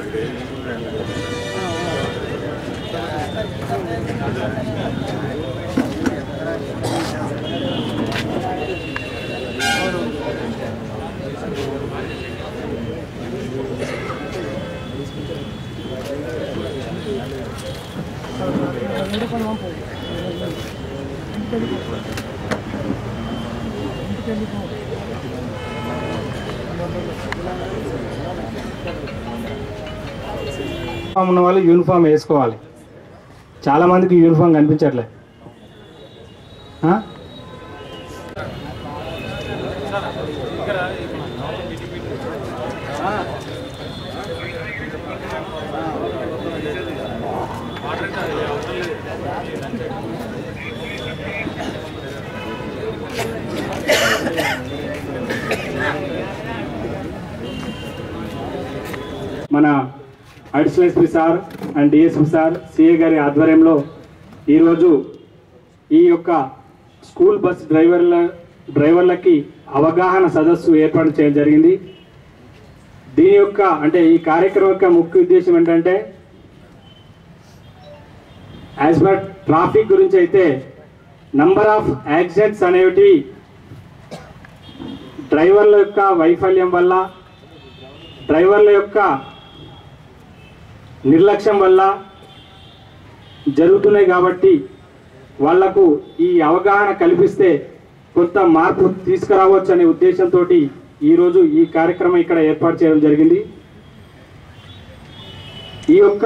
Uniform ఉన్న వాళ్ళు uniform వేసుకోవాలి చాలా మందికి యూనిఫామ్ కనిపించట్లే ఆ? మన additional SP sir and DSP sir CA గారి ఆధ్వర్యంలో ఈరోజు ఈ యొక్క స్కూల్ బస్ డ్రైవర్ల డ్రైవర్లకి అవగాహన సదస్సు ఏర్పాటు చేయడం జరిగింది దీని యొక్క అంటే ఈ కార్యక్రమం యొక్క ముఖ్య ఉద్దేశం ఏంటంటే యాజ్ పర్ ట్రాఫిక్ గురించి అయితే నంబర్ ఆఫ్ యాక్సిడెంట్స్ అనేవి డ్రైవర్ల యొక్క వైఫల్యం వల్ల డ్రైవర్ల యొక్క నిర్లక్ష్యం వల్ల జరుగుతున్నాయి కాబట్టి వాళ్లకు ఈ అవగాహన కల్పిస్తే కొంత మార్పు తీసుకురావచ్చు అనే ఉద్దేశంతో ఈరోజు ఈ కార్యక్రమం ఇక్కడ ఏర్పాటు చేయడం జరిగింది ఈ యొక్క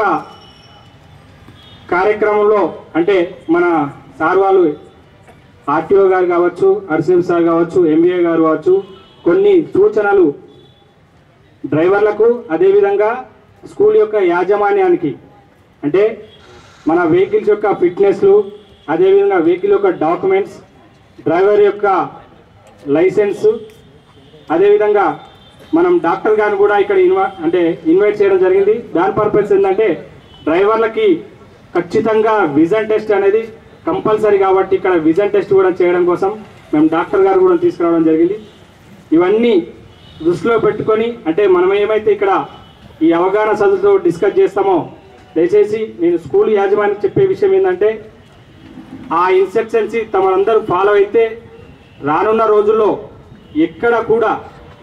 కార్యక్రమంలో అంటే మన సార్ వాళ్ళు ఆర్టీఓ గారు కావచ్చు అర్సీఎం సార్ కావచ్చు ఎంబీఏ గారు కావచ్చు కొన్ని సూచనలు డ్రైవర్లకు అదేవిధంగా స్కూల్ యొక్క యాజమాన్యానికి అంటే మన వెహికల్స్ యొక్క ఫిట్నెస్లు అదేవిధంగా వెహికల్ యొక్క డాక్యుమెంట్స్ డ్రైవర్ యొక్క లైసెన్స్ అదేవిధంగా మనం డాక్టర్ గారిని కూడా ఇక్కడ ఇన్వా అంటే ఇన్వైట్ చేయడం జరిగింది దాని పర్పస్ ఏంటంటే డ్రైవర్లకి ఖచ్చితంగా విజన్ టెస్ట్ అనేది కంపల్సరీ కాబట్టి ఇక్కడ విజన్ టెస్ట్ కూడా చేయడం కోసం మేము డాక్టర్ గారు కూడా తీసుకురావడం జరిగింది ఇవన్నీ దృష్టిలో పెట్టుకొని అంటే మనం ఏమైతే ఇక్కడ ఈ అవగాహన సదస్సులో డిస్కస్ చేస్తామో దయచేసి నేను స్కూల్ యాజమాన్యం చెప్పే విషయం ఏంటంటే ఆ ఇన్స్ట్రక్షన్స్ తమరందరూ ఫాలో అయితే రానున్న రోజుల్లో ఎక్కడ కూడా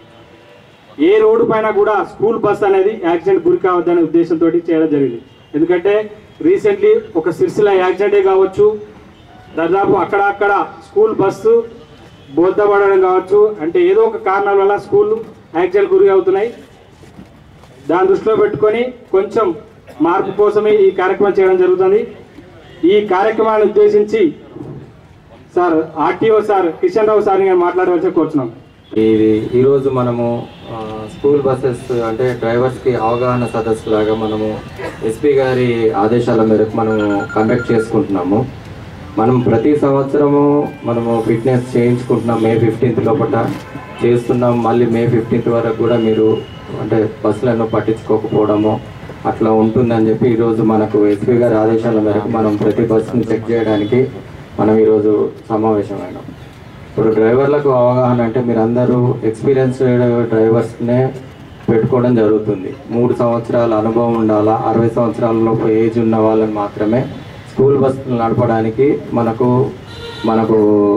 ఏ రోడ్డు పైన కూడా స్కూల్ బస్ అనేది యాక్సిడెంట్ గురి కావద్దనే ఉద్దేశంతో చేయడం జరిగింది ఎందుకంటే రీసెంట్లీ ఒక సిరిసిల్ల యాక్సిడెంటే కావచ్చు దాదాపు అక్కడ అక్కడ స్కూల్ బస్సు బోధపడడం కావచ్చు అంటే ఏదో ఒక కారణాల వల్ల స్కూల్ యాక్సిడెంట్ గురి అవుతున్నాయి దాని దృష్టిలో పెట్టుకొని కొంచెం మార్పు కోసమే ఈ కార్యక్రమం చేయడం జరుగుతుంది ఈ కార్యక్రమాన్ని ఉద్దేశించి sir RTO sir Kishan Rao సార్ని నేను మాట్లాడవలసి కోరుచున్నాం ఇది ఈరోజు మనము ఆ, స్కూల్ బస్సెస్ అంటే డ్రైవర్స్కి అవగాహన సదస్సు లాగా మనము ఎస్పీ గారి ఆదేశాల మేరకు మనము కండక్ట్ చేసుకుంటున్నాము మనం ప్రతి సంవత్సరము మనము ఫిట్నెస్ చేయించుకుంటున్నాం మే ఫిఫ్టీన్త్ లోపల చేస్తున్నాం మళ్ళీ మే ఫిఫ్టీన్త్ వరకు కూడా మీరు అంటే బస్సులను పట్టించుకోకపోవడము అట్లా ఉంటుందని చెప్పి ఈరోజు మనకు ఎస్పీ గారి ఆదేశాల మేరకు మనం ప్రతి బస్సుని చెక్ చేయడానికి మనం ఈరోజు సమావేశమైనాం ఇప్పుడు డ్రైవర్లకు అవగాహన అంటే మీరు అందరూ ఎక్స్పీరియన్స్డ్ డ్రైవర్స్నే పెట్టుకోవడం జరుగుతుంది మూడు సంవత్సరాల అనుభవం ఉండాలా అరవై సంవత్సరాల లోపు ఏజ్ ఉన్న వాళ్ళని మాత్రమే స్కూల్ బస్సులు నడపడానికి మనకు మనకు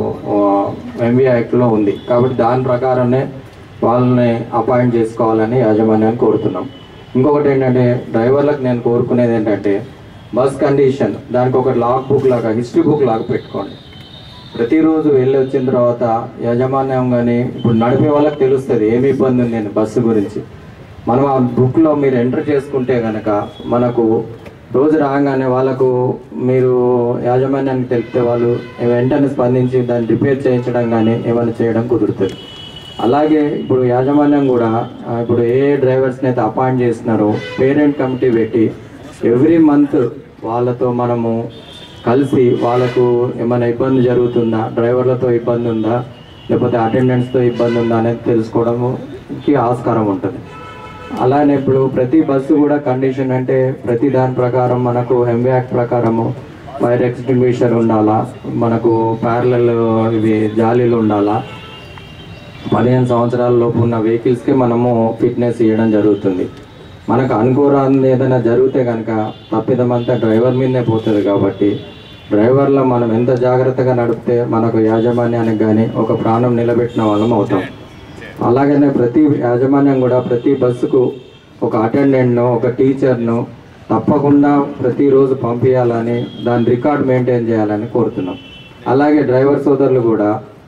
ఎంవీ యాక్ట్లో ఉంది కాబట్టి దాని ప్రకారమే వాళ్ళని అపాయింట్ చేసుకోవాలని యాజమాన్యాన్ని కోరుతున్నాం ఇంకొకటి ఏంటంటే డ్రైవర్లకు నేను కోరుకునేది ఏంటంటే బస్ కండిషన్ దానికి ఒక లాగ్ బుక్ లాగా హిస్టరీ బుక్ లాగా పెట్టుకోండి ప్రతిరోజు వెళ్ళి వచ్చిన తర్వాత యాజమాన్యం కానీ ఇప్పుడు నడిపే వాళ్ళకి తెలుస్తుంది ఏమి ఇబ్బంది ఉంది అని బస్సు గురించి మనం ఆ బుక్లో మీరు ఎంటర్ చేసుకుంటే కనుక మనకు రోజు రాగానే వాళ్ళకు మీరు యాజమాన్యానికి తెలిపితే వాళ్ళు వెంటనే స్పందించి దాన్ని రిపేర్ చేయించడం కానీ ఏమైనా చేయడం కుదురుతుంది అలాగే ఇప్పుడు యాజమాన్యం కూడా ఆ, ఇప్పుడు ఏ డ్రైవర్స్ని అయితే అపాయింట్ చేస్తున్నారో పేరెంట్ కమిటీ పెట్టి ఎవ్రీ మంత్ వాళ్ళతో మనము కలిసి వాళ్ళకు ఏమైనా ఇబ్బంది జరుగుతుందా డ్రైవర్లతో ఇబ్బంది ఉందా లేకపోతే అటెండెంట్స్తో ఇబ్బంది ఉందా అనేది తెలుసుకోవడంకి ఆస్కారం ఉంటుంది అలానే ఇప్పుడు ప్రతి బస్సు కూడా కండిషన్ అంటే ప్రతి దాని ప్రకారం మనకు ఎంబ్యాక్ ప్రకారము ఫైర్ ఎక్స్టింగ్విషర్ ఉండాలా మనకు ప్యారలల్ ఇవి జాలీలు ఉండాలా పదిహేను సంవత్సరాల లోపు ఉన్న వెహికల్స్కి మనము ఫిట్నెస్ ఇవ్వడం జరుగుతుంది మనకు అనుకోరాని ఏదైనా జరిగితే కనుక తప్పిదమంతా డ్రైవర్ మీదనే పోతుంది కాబట్టి డ్రైవర్లో మనం ఎంత జాగ్రత్తగా నడిపితే మనకు యాజమాన్యానికి కానీ ఒక ప్రాణం నిలబెట్టిన వాళ్ళం అవుతాం అలాగనే ప్రతి యాజమాన్యం కూడా ప్రతి బస్సుకు ఒక అటెండెంట్ను ఒక టీచర్ను తప్పకుండా ప్రతిరోజు పంపించాలని దాని రికార్డ్ మెయింటైన్ చేయాలని కోరుతున్నాం అలాగే డ్రైవర్ సోదరులు కూడా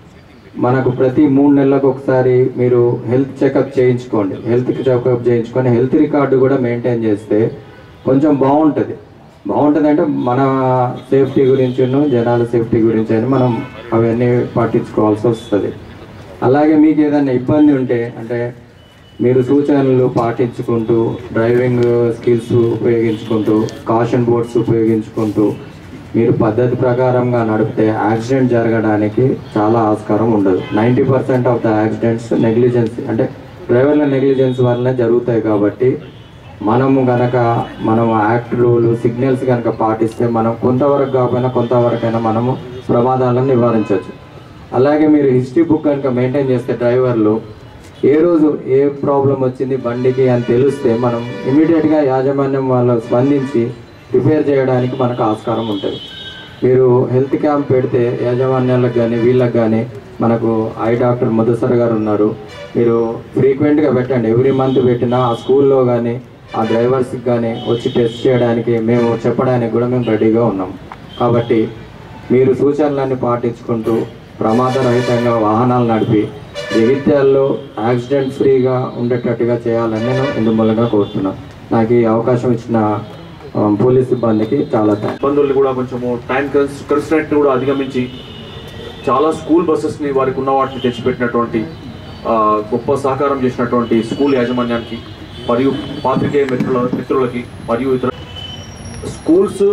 మనకు ప్రతి మూడు నెలలకు ఒకసారి మీరు హెల్త్ చెకప్ చేయించుకోండి హెల్త్ చెకప్ చేయించుకొని హెల్త్ రికార్డు కూడా మెయింటైన్ చేస్తే కొంచెం బాగుంటుంది బాగుంటుంది అంటే మన సేఫ్టీ గురించి జనాల సేఫ్టీ గురించి అని మనం అవన్నీ పట్టించుకోవాల్సి వస్తుంది అలాగే మీకు ఏదైనా ఇబ్బంది ఉంటే అంటే మీరు సూచనలు పాటించుకుంటూ డ్రైవింగ్ స్కిల్స్ ఉపయోగించుకుంటూ కాషన్ బోర్డ్స్ ఉపయోగించుకుంటూ మీరు పద్ధతి ప్రకారంగా నడిపితే యాక్సిడెంట్ జరగడానికి చాలా ఆస్కారం ఉండదు ninety percent of the accidents negligence అంటే డ్రైవర్ల నెగ్లిజెన్స్ వల్లనే జరుగుతాయి కాబట్టి మనము గనక మనం యాక్ట్ రూల్ సిగ్నల్స్ కనుక పాటిస్తే మనం కొంతవరకు కాకపోయినా కొంతవరకైనా మనము ప్రమాదాలను నివారించవచ్చు అలాగే మీరు హిస్టరీ బుక్ కనుక మెయింటైన్ చేస్తే డ్రైవర్లు ఏ రోజు ఏ ప్రాబ్లం వచ్చింది బండికి అని తెలిస్తే మనం ఇమీడియట్గా యాజమాన్యం వాళ్ళు స్పందించి రిపేర్ చేయడానికి మనకు ఆస్కారం ఉంటుంది మీరు హెల్త్ క్యాంప్ పెడితే యాజమాన్యాలకు కానీ వీళ్ళకి కానీ మనకు ఐ డాక్టర్ మధుసర్ గారు ఉన్నారు మీరు ఫ్రీక్వెంట్గా పెట్టండి ఎవ్రీ మంత్ పెట్టినా ఆ స్కూల్లో కానీ ఆ డ్రైవర్స్కి కానీ వచ్చి టెస్ట్ చేయడానికి మేము చెప్పడానికి కూడా మేము రెడీగా ఉన్నాం కాబట్టి మీరు సూచనలన్నీ పాటించుకుంటూ ప్రమాదరహితంగా వాహనాలు నడిపి జగిత్యాల్లో యాక్సిడెంట్ ఫ్రీగా ఉండేటట్టుగా చేయాలని నేను ఇందుమూలంగా కోరుతున్నాను నాకు ఈ అవకాశం ఇచ్చిన ఆ, పోలీస్ సిబ్బందికి చాలా థ్యాంక్స్ ఇబ్బందుల్ని కూడా కొంచెము టైం కన్స్ట్రెంట్ కూడా అధిగమించి చాలా స్కూల్ బస్సెస్ని వారికి ఉన్న వాటిని తెచ్చిపెట్టినటువంటి ఆ, గొప్ప సహకారం చేసినటువంటి స్కూల్ యాజమాన్యానికి మరియు పాత్రికేయ మిత్రుల మిత్రులకి మరియు ఇతర స్కూల్స్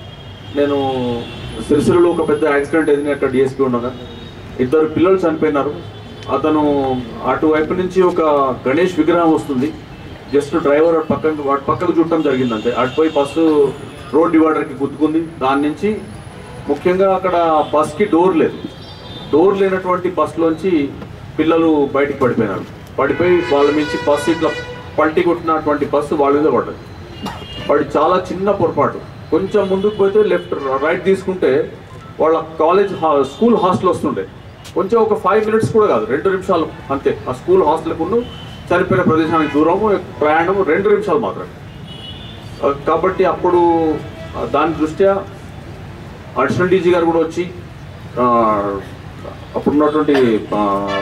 నేను సిరిసిల్లలో ఒక పెద్ద యాక్సిడెంట్ అయింది అక్కడ డిఎస్పీ ఉండగా ఇద్దరు పిల్లలు చనిపోయినారు అతను అటువైపు నుంచి ఒక గణేష్ విగ్రహం వస్తుంది జస్ట్ డ్రైవర్ అటు పక్కకు వాటి పక్కకు చుట్టడం జరిగింది అంతే అటుపోయి బస్సు రోడ్ డివైడర్కి గుద్దుకుంది దాని నుంచి ముఖ్యంగా అక్కడ బస్కి డోర్ లేదు డోర్ లేనటువంటి బస్సులోంచి పిల్లలు బయటికి పడిపోయినారు పడిపోయి వాళ్ళ నుంచి బస్సు ఇట్లా పల్టీ కొట్టినటువంటి బస్సు వాళ్ళ మీద పడ్డది వాడి చాలా చిన్న పొరపాటు కొంచెం ముందుకు పోతే లెఫ్ట్ రైట్ తీసుకుంటే వాళ్ళ కాలేజ్ హా- స్కూల్ హాస్టల్ వస్తుండే కొంచెం ఒక ఫైవ్ మినిట్స్ కూడా కాదు రెండు నిమిషాలు అంతే ఆ స్కూల్ హాస్టల్కు చనిపోయిన ప్రదేశానికి దూరము ప్రయాణము రెండు నిమిషాలు మాత్రమే ఆ, కాబట్టి అప్పుడు ఆ, దాని దృష్ట్యా అడిషనల్ డీజీ గారు కూడా వచ్చి ఆ, అప్పుడున్నటువంటి ఆ,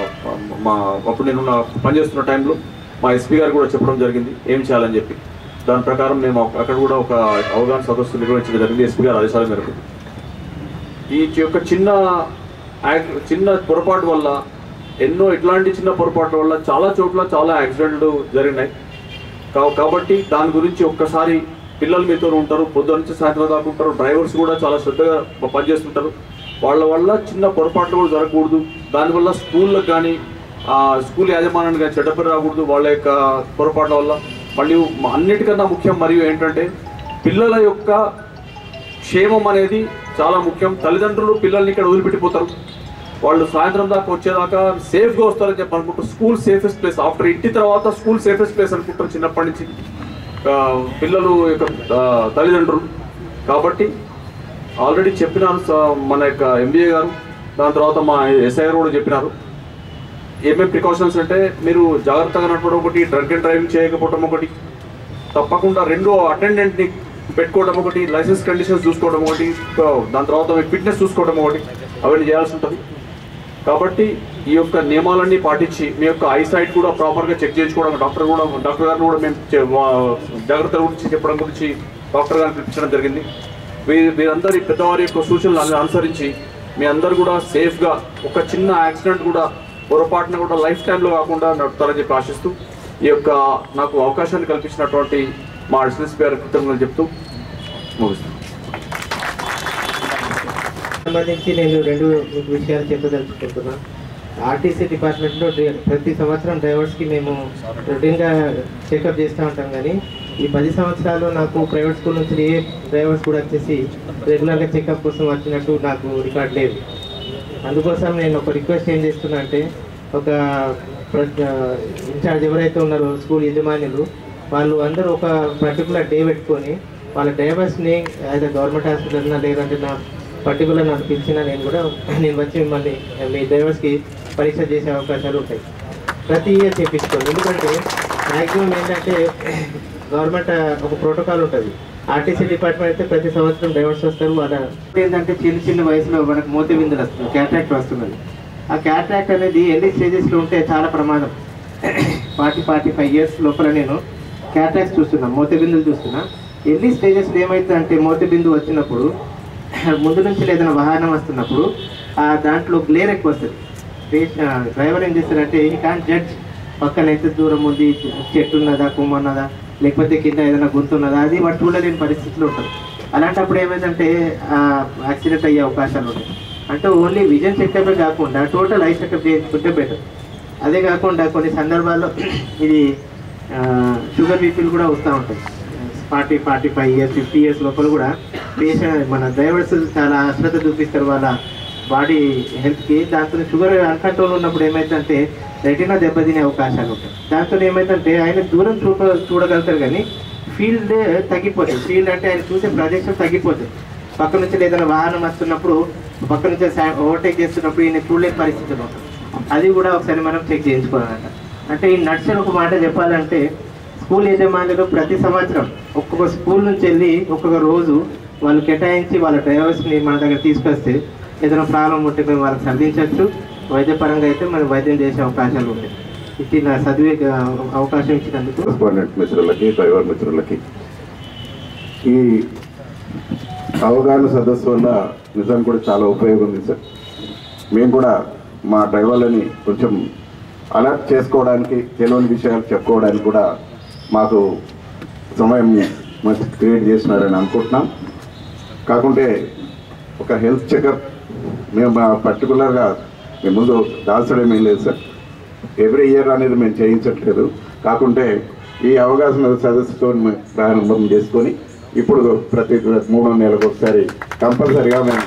మా అప్పుడు నేను నా పనిచేస్తున్న టైంలో మా ఎస్పీ గారు కూడా చెప్పడం జరిగింది ఏం చేయాలని చెప్పి దాని ప్రకారం మేము అక్కడ కూడా ఒక అవగాహన సదస్సు నిర్వహించడం జరిగింది ఎస్పీ గారి ఆదేశాల మేరకు ఈ యొక్క చిన్న యాక్- చిన్న పొరపాటు వల్ల ఎన్నో ఇట్లాంటి చిన్న పొరపాట్ల వల్ల చాలా చోట్ల చాలా యాక్సిడెంట్లు జరిగినాయి కా- కాబట్టి దాని గురించి ఒక్కసారి పిల్లలు మీతో ఉంటారు పొద్దు నుంచి సాయంత్రం దాకా ఉంటారు డ్రైవర్స్ కూడా చాలా శ్రద్ధగా ప- పనిచేస్తుంటారు వాళ్ళ వల్ల చిన్న పొరపాట్లు కూడా జరగకూడదు దానివల్ల స్కూళ్ళకి కానీ ఆ స్కూల్ యాజమాన్యానికి కానీ చెడ్డ పేరు రాకూడదు వాళ్ళ యొక్క పొరపాట్ల వల్ల మళ్ళీ అన్నిటికన్నా ముఖ్యం మరియు ఏంటంటే పిల్లల యొక్క క్షేమం అనేది చాలా ముఖ్యం తల్లిదండ్రులు పిల్లల్ని ఇక్కడ వదిలిపెట్టిపోతారు వాళ్ళు సాయంత్రం దాకా వచ్చేదాకా సేఫ్గా వస్తారని చెప్పి అనుకుంటారు స్కూల్ సేఫెస్ట్ ప్లేస్ ఆఫ్టర్ ఇంటి తర్వాత స్కూల్ సేఫెస్ట్ ప్లేస్ అనుకుంటారు చిన్నప్పటి నుంచి ఆ, పిల్లలు యొక్క ఆ, తల్లిదండ్రులు కాబట్టి ఆల్రెడీ చెప్పినారు స- మన యొక్క ఎంబీఏ గారు దాని తర్వాత మా ఎస్ఐ గారు కూడా చెప్పినారు ఏమేమి ప్రికాషన్స్ అంటే మీరు జాగ్రత్తగా నడపడం ఒకటి డ్రంక్ అండ్ డ్రైవింగ్ చేయకపోవడం ఒకటి తప్పకుండా రెండో అటెండెంట్ని పెట్టుకోవడం ఒకటి లైసెన్స్ కండిషన్స్ చూసుకోవడం ఒకటి ఆ, దాని తర్వాత మీ ఫిట్నెస్ చూసుకోవడం ఒకటి అవన్నీ చేయాల్సి ఉంటుంది కాబట్టి ఈ యొక్క నియమాలన్నీ పాటించి మీ యొక్క ఐ సైట్ కూడా ప్రాపర్గా చెక్ చేయించుకోవడం డాక్టర్ కూడా డాక్టర్ గారిని కూడా మేము చె- వా- జాగ్రత్తల గురించి చెప్పడం గురించి డాక్టర్ గారిని పిలిపించడం జరిగింది వీ- వీరందరి పెద్దవారి యొక్క సూచనలు అన్ని అనుసరించి మీ అందరు కూడా సేఫ్గా ఒక చిన్న యాక్సిడెంట్ కూడా పొరపాటున కూడా లైఫ్ టైంలో కాకుండా నడుపుతారని చెప్పి ఆశిస్తూ ఈ యొక్క నాకు అవకాశాన్ని కల్పించినటువంటి మా అడిషనల్ స్పీకర్ కృతజ్ఞతలు చెప్తూ ముగిస్తాను సంబంధించి నేను రెండు మీకు విషయాలు చెప్పదలుచుకుంటున్నా ఆర్టీసీ డిపార్ట్మెంట్లో డ్రై- ప్రతి సంవత్సరం డ్రైవర్స్కి మేము రొటీన్గా చెకప్ చేస్తూ ఉంటాం కానీ ఈ పది సంవత్సరాలు నాకు ప్రైవేట్ స్కూల్ నుంచి ఏ డ్రైవర్స్ కూడా వచ్చేసి రెగ్యులర్గా చెకప్ కోసం వచ్చినట్టు నాకు రికార్డ్ లేదు అందుకోసం నేను ఒక రిక్వెస్ట్ ఏం చేస్తున్నా అంటే ఒక ఇన్ఛార్జ్ ఎవరైతే ఉన్నారో స్కూల్ యజమానులు వాళ్ళు అందరూ ఒక పర్టికులర్ డే పెట్టుకొని వాళ్ళ డ్రైవర్స్ని అయితే గవర్నమెంట్ హాస్పిటల్నా లేదంటే నా పర్టికులర్ నన్ను పిలిచినా నేను కూడా నేను వచ్చి మిమ్మల్ని మీ డ్రైవర్స్కి పరీక్ష చేసే అవకాశాలు ఉంటాయి ప్రతి ఇయర్ చేపించుకోండి ఎందుకంటే మ్యాక్సిమం ఏంటంటే గవర్నమెంట్ ఒక ప్రోటోకాల్ ఉంటుంది ఆర్టీసీ డిపార్ట్మెంట్ అయితే ప్రతి సంవత్సరం డ్రైవర్స్ వస్తారు వాళ్ళ ఏంటంటే చిన్న చిన్న వయసులో మనకు మోతి బిందులు వస్తుంది క్యాట్రాక్ట్ వస్తున్నది ఆ క్యాట్రాక్ట్ అనేది ఎన్ని స్టేజెస్లో ఉంటే చాలా ప్రమాదం ఫార్టీ ఫార్టీ ఫైవ్ ఇయర్స్ లోపల నేను క్యాట్రాక్ట్స్ చూస్తున్నా మోతి బిందులు చూస్తున్నా ఎన్ని స్టేజెస్లో ఏమవుతుందంటే మోతి బిందు వచ్చినప్పుడు ముందు నుంచి ఏదైనా వాహనం వస్తున్నప్పుడు ఆ దాంట్లో గ్లేర్ ఎక్కువ వస్తుంది డ్రైవర్ ఏం చేస్తారంటే ఈ కాన్ జడ్జ్ పక్కన ఎంత దూరం ఉంది చెట్టు ఉన్నదా కొమ్మ ఉన్నదా లేకపోతే కింద ఏదైనా గుంత ఉన్నదా అది వాడు చూడలేని పరిస్థితిలో ఉంటుంది అలాంటప్పుడు ఏమైందంటే యాక్సిడెంట్ అయ్యే అవకాశాలు ఉంటాయి అంటే ఓన్లీ విజన్ చెకప్ కాకుండా టోటల్ ఐ చెకప్ చేసుకుంటే బెటర్ అదే కాకుండా కొన్ని సందర్భాల్లో ఇది షుగర్ బీపీలు కూడా వస్తూ ఉంటాయి forty forty five years fifty years లోపల కూడా పేషెంట్ మన డ్రైవర్స్ చాలా అశ్రద్ధ చూపిస్తారు వాళ్ళ బాడీ హెల్త్కి దాంతో షుగర్ అన్కంట్రోల్ ఉన్నప్పుడు ఏమైందంటే రెటినా దెబ్బతినే అవకాశాలు ఉంటాయి దాంతో ఏమైందంటే ఆయన దూరం చూడ చూడగలుగుతారు కానీ ఫీల్డ్ తగ్గిపోతుంది ఫీల్డ్ అంటే ఆయన చూసే ప్రదేశం తగ్గిపోతుంది పక్క నుంచి ఏదైనా వాహనం వస్తున్నప్పుడు పక్క నుంచి ఓవర్టేక్ చేస్తున్నప్పుడు ఈయన చూడలేని పరిస్థితులు ఉంటుంది అది కూడా ఒకసారి మనం చెక్ చేయించుకోవాలంట అంటే ఈ నడిచిన ఒక మాట చెప్పాలంటే స్కూల్ యజమానులు ప్రతి సంవత్సరం ఒక్కొక్క స్కూల్ నుంచి వెళ్ళి ఒక్కొక్క రోజు వాళ్ళు కేటాయించి వాళ్ళ డ్రైవర్స్ని మన దగ్గర తీసుకొస్తే ఏదైనా ప్రాబ్లం ఉంటే మేము వాళ్ళకి సంధించవచ్చు వైద్యపరంగా అయితే మనం వైద్యం చేసే అవకాశాలు ఉంటాయి ఇచ్చిన చదివే అవకాశం ఇచ్చినందుకు కరెస్పాండెంట్ మిత్రులకి డ్రైవర్ మిత్రులకి ఈ అవగాహన సదస్సు వల్ల నిజానికి కూడా చాలా ఉపయోగం ఉంది సార్ మేము కూడా మా డ్రైవర్లని కొంచెం అలర్ట్ చేసుకోవడానికి తెలియని విషయాలు చెప్పుకోవడానికి కూడా మాకు సమయం మంచి క్రియేట్ చేసినారని అనుకుంటున్నాం కాకుంటే ఒక హెల్త్ చెకప్ మేము పర్టికులర్గా మేము ముందు దాల్చడం ఏం లేదు సార్ ఎవ్రీ ఇయర్ అనేది మేము చేయించట్లేదు కాకుంటే ఈ అవకాశం సదస్సుతో మేము ప్రారంభం చేసుకొని ఇప్పుడు ప్రతి మూడో నెలలకు ఒకసారి కంపల్సరిగా మేము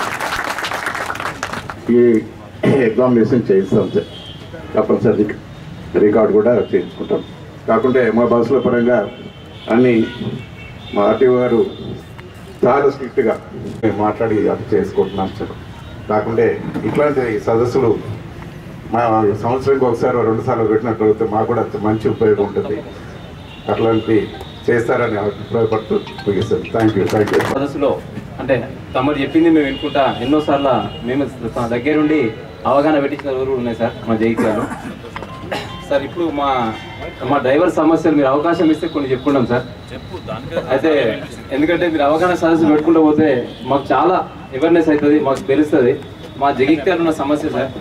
ఈ ఎగ్జామినేషన్ చేయిస్తాం సార్ కంపల్సరీ రికార్డు కూడా చేయించుకుంటాం కాకుంటే మా బస్సుల పరంగా అన్ని మా ఆర్టీఓ గారు చాలా స్ట్రిక్ట్గా మేము మాట్లాడి అది చేసుకుంటున్నాం సార్ కాకుంటే ఇట్లాంటి సదస్సులు మా సంవత్సరానికి ఒకసారి రెండు సార్లు పెట్టినట్లయితే మాకు కూడా మంచి ఉపయోగం ఉంటుంది అట్లాంటి చేస్తారని అభిప్రాయపడుతూ ముగిస్తాను థ్యాంక్ యూ థ్యాంక్ యూ సదస్సులో అంటే తమరు చెప్పింది మేము వినుకుంటా ఎన్నోసార్లు మేము తమ దగ్గరుండి అవగాహన పెట్టించిన రోజులు ఉన్నాయి సార్ మా జైత్యాలు సార్ ఇప్పుడు మా మా డ్రైవర్ సమస్యలు మీరు అవకాశం ఇస్తే కొన్ని చెప్పుకుంటాం సార్ అయితే ఎందుకంటే మీరు అవగాహన సదస్సు పెట్టుకుంటూ పోతే మాకు చాలా అవేర్నెస్ అవుతుంది మాకు తెలుస్తుంది మా జగిత్యాలు ఉన్న సమస్య సార్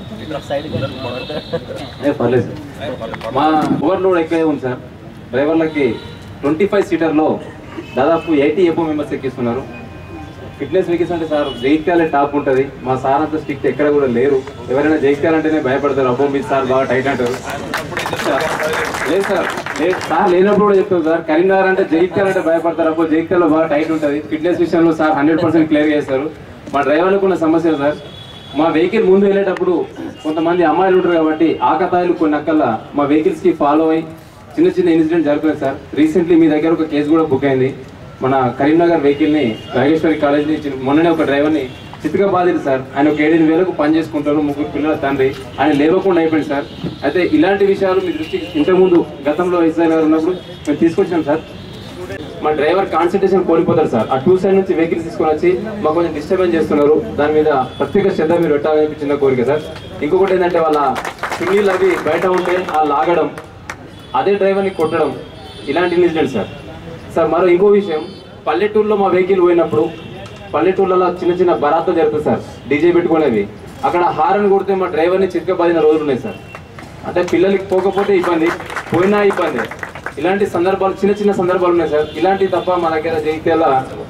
ఏ పర్లేదు సార్ మా ఓవర్లోడ్ ఎక్కువే ఉంది సార్ డ్రైవర్లకి ట్వంటీ ఫైవ్ సీటర్లో దాదాపు ఎయిటీ ఎబో మెంబర్స్ ఎక్కిస్తున్నారు ఫిట్నెస్ వెహికల్స్ అంటే సార్ జైత్యాలే టాప్ ఉంటుంది మా సార్ అంత స్ట్రిక్ట్ ఎక్కడ కూడా లేరు ఎవరైనా జైత్యాలు అంటేనే భయపడతారు అబ్బో మీ సార్ బాగా టైట్ అంటారు లేదు సార్ లేదు సార్ లేనప్పుడు కూడా చెప్తాం సార్ కరీంనగర్ అంటే జైత్యాలు అంటే భయపడతారు అబ్బో జైత్యాల్లో బాగా టైట్ ఉంటుంది ఫిట్నెస్ విషయంలో సార్ హండ్రెడ్ పర్సెంట్ క్లియర్ చేస్తారు మా డ్రైవర్లకు ఉన్న సమస్య సార్ మా వెహికల్ ముందు వెళ్ళేటప్పుడు కొంతమంది అమ్మాయిలు ఉంటారు కాబట్టి ఆకతాయిలు కొన్ని అక్కల్లా మా వెహికల్స్ కి ఫాలో అయ్యి చిన్న చిన్న ఇన్సిడెంట్ జరిపోయింది సార్ రీసెంట్లీ మీ దగ్గర ఒక కేసు కూడా బుక్ అయింది మన కరీంనగర్ వెహికల్ ని రాజేశ్వరి కాలేజ్ నుంచి మొన్ననే ఒక డ్రైవర్ ని చిత్తుగా బాధింది సార్ ఆయన ఒక ఏడెనిమిది వేలకు పని చేసుకుంటారు ముగ్గురు పిల్లల తండ్రి ఆయన లేవకుండా అయిపోయింది సార్ అయితే ఇలాంటి విషయాలు మీ దృష్టికి ఇంతకుముందు గతంలో ఎస్ఐ గారు ఉన్నప్పుడు మేము తీసుకొచ్చాం సార్ మా డ్రైవర్ కాన్సన్ట్రేషన్ కోల్పోతారు సార్ ఆ టూ సైడ్ నుంచి వెహికల్స్ తీసుకొని వచ్చి మాకు కొంచెం డిస్టర్బెన్స్ చేస్తున్నారు దాని మీద ప్రత్యేక శ్రద్ధ మీరు పెట్టాలని చిన్న కోరిక సార్ ఇంకొకటి ఏంటంటే వాళ్ళ సింగిల్ అవి బయట ఉంటే ఆ లాగడం అదే డ్రైవర్ని కొట్టడం ఇలాంటి ఇన్సిడెంట్ సార్ సార్ మరో ఇంకో విషయం పల్లెటూరులో మా వెహికల్ పోయినప్పుడు పల్లెటూర్లలో చిన్న చిన్న బరాత్తో జరుగుతుంది సార్ డీజే పెట్టుకునేవి అక్కడ హారన్ కొడితే మా డ్రైవర్ని చితకబడిన రోజులు ఉన్నాయి సార్ అంటే పిల్లలకి పోకపోతే ఇబ్బంది పోయినా ఇబ్బంది ఇలాంటి సందర్భాలు చిన్న చిన్న సందర్భాలు ఉన్నాయి సార్ ఇలాంటివి తప్ప మా దగ్గర జగిత్యాల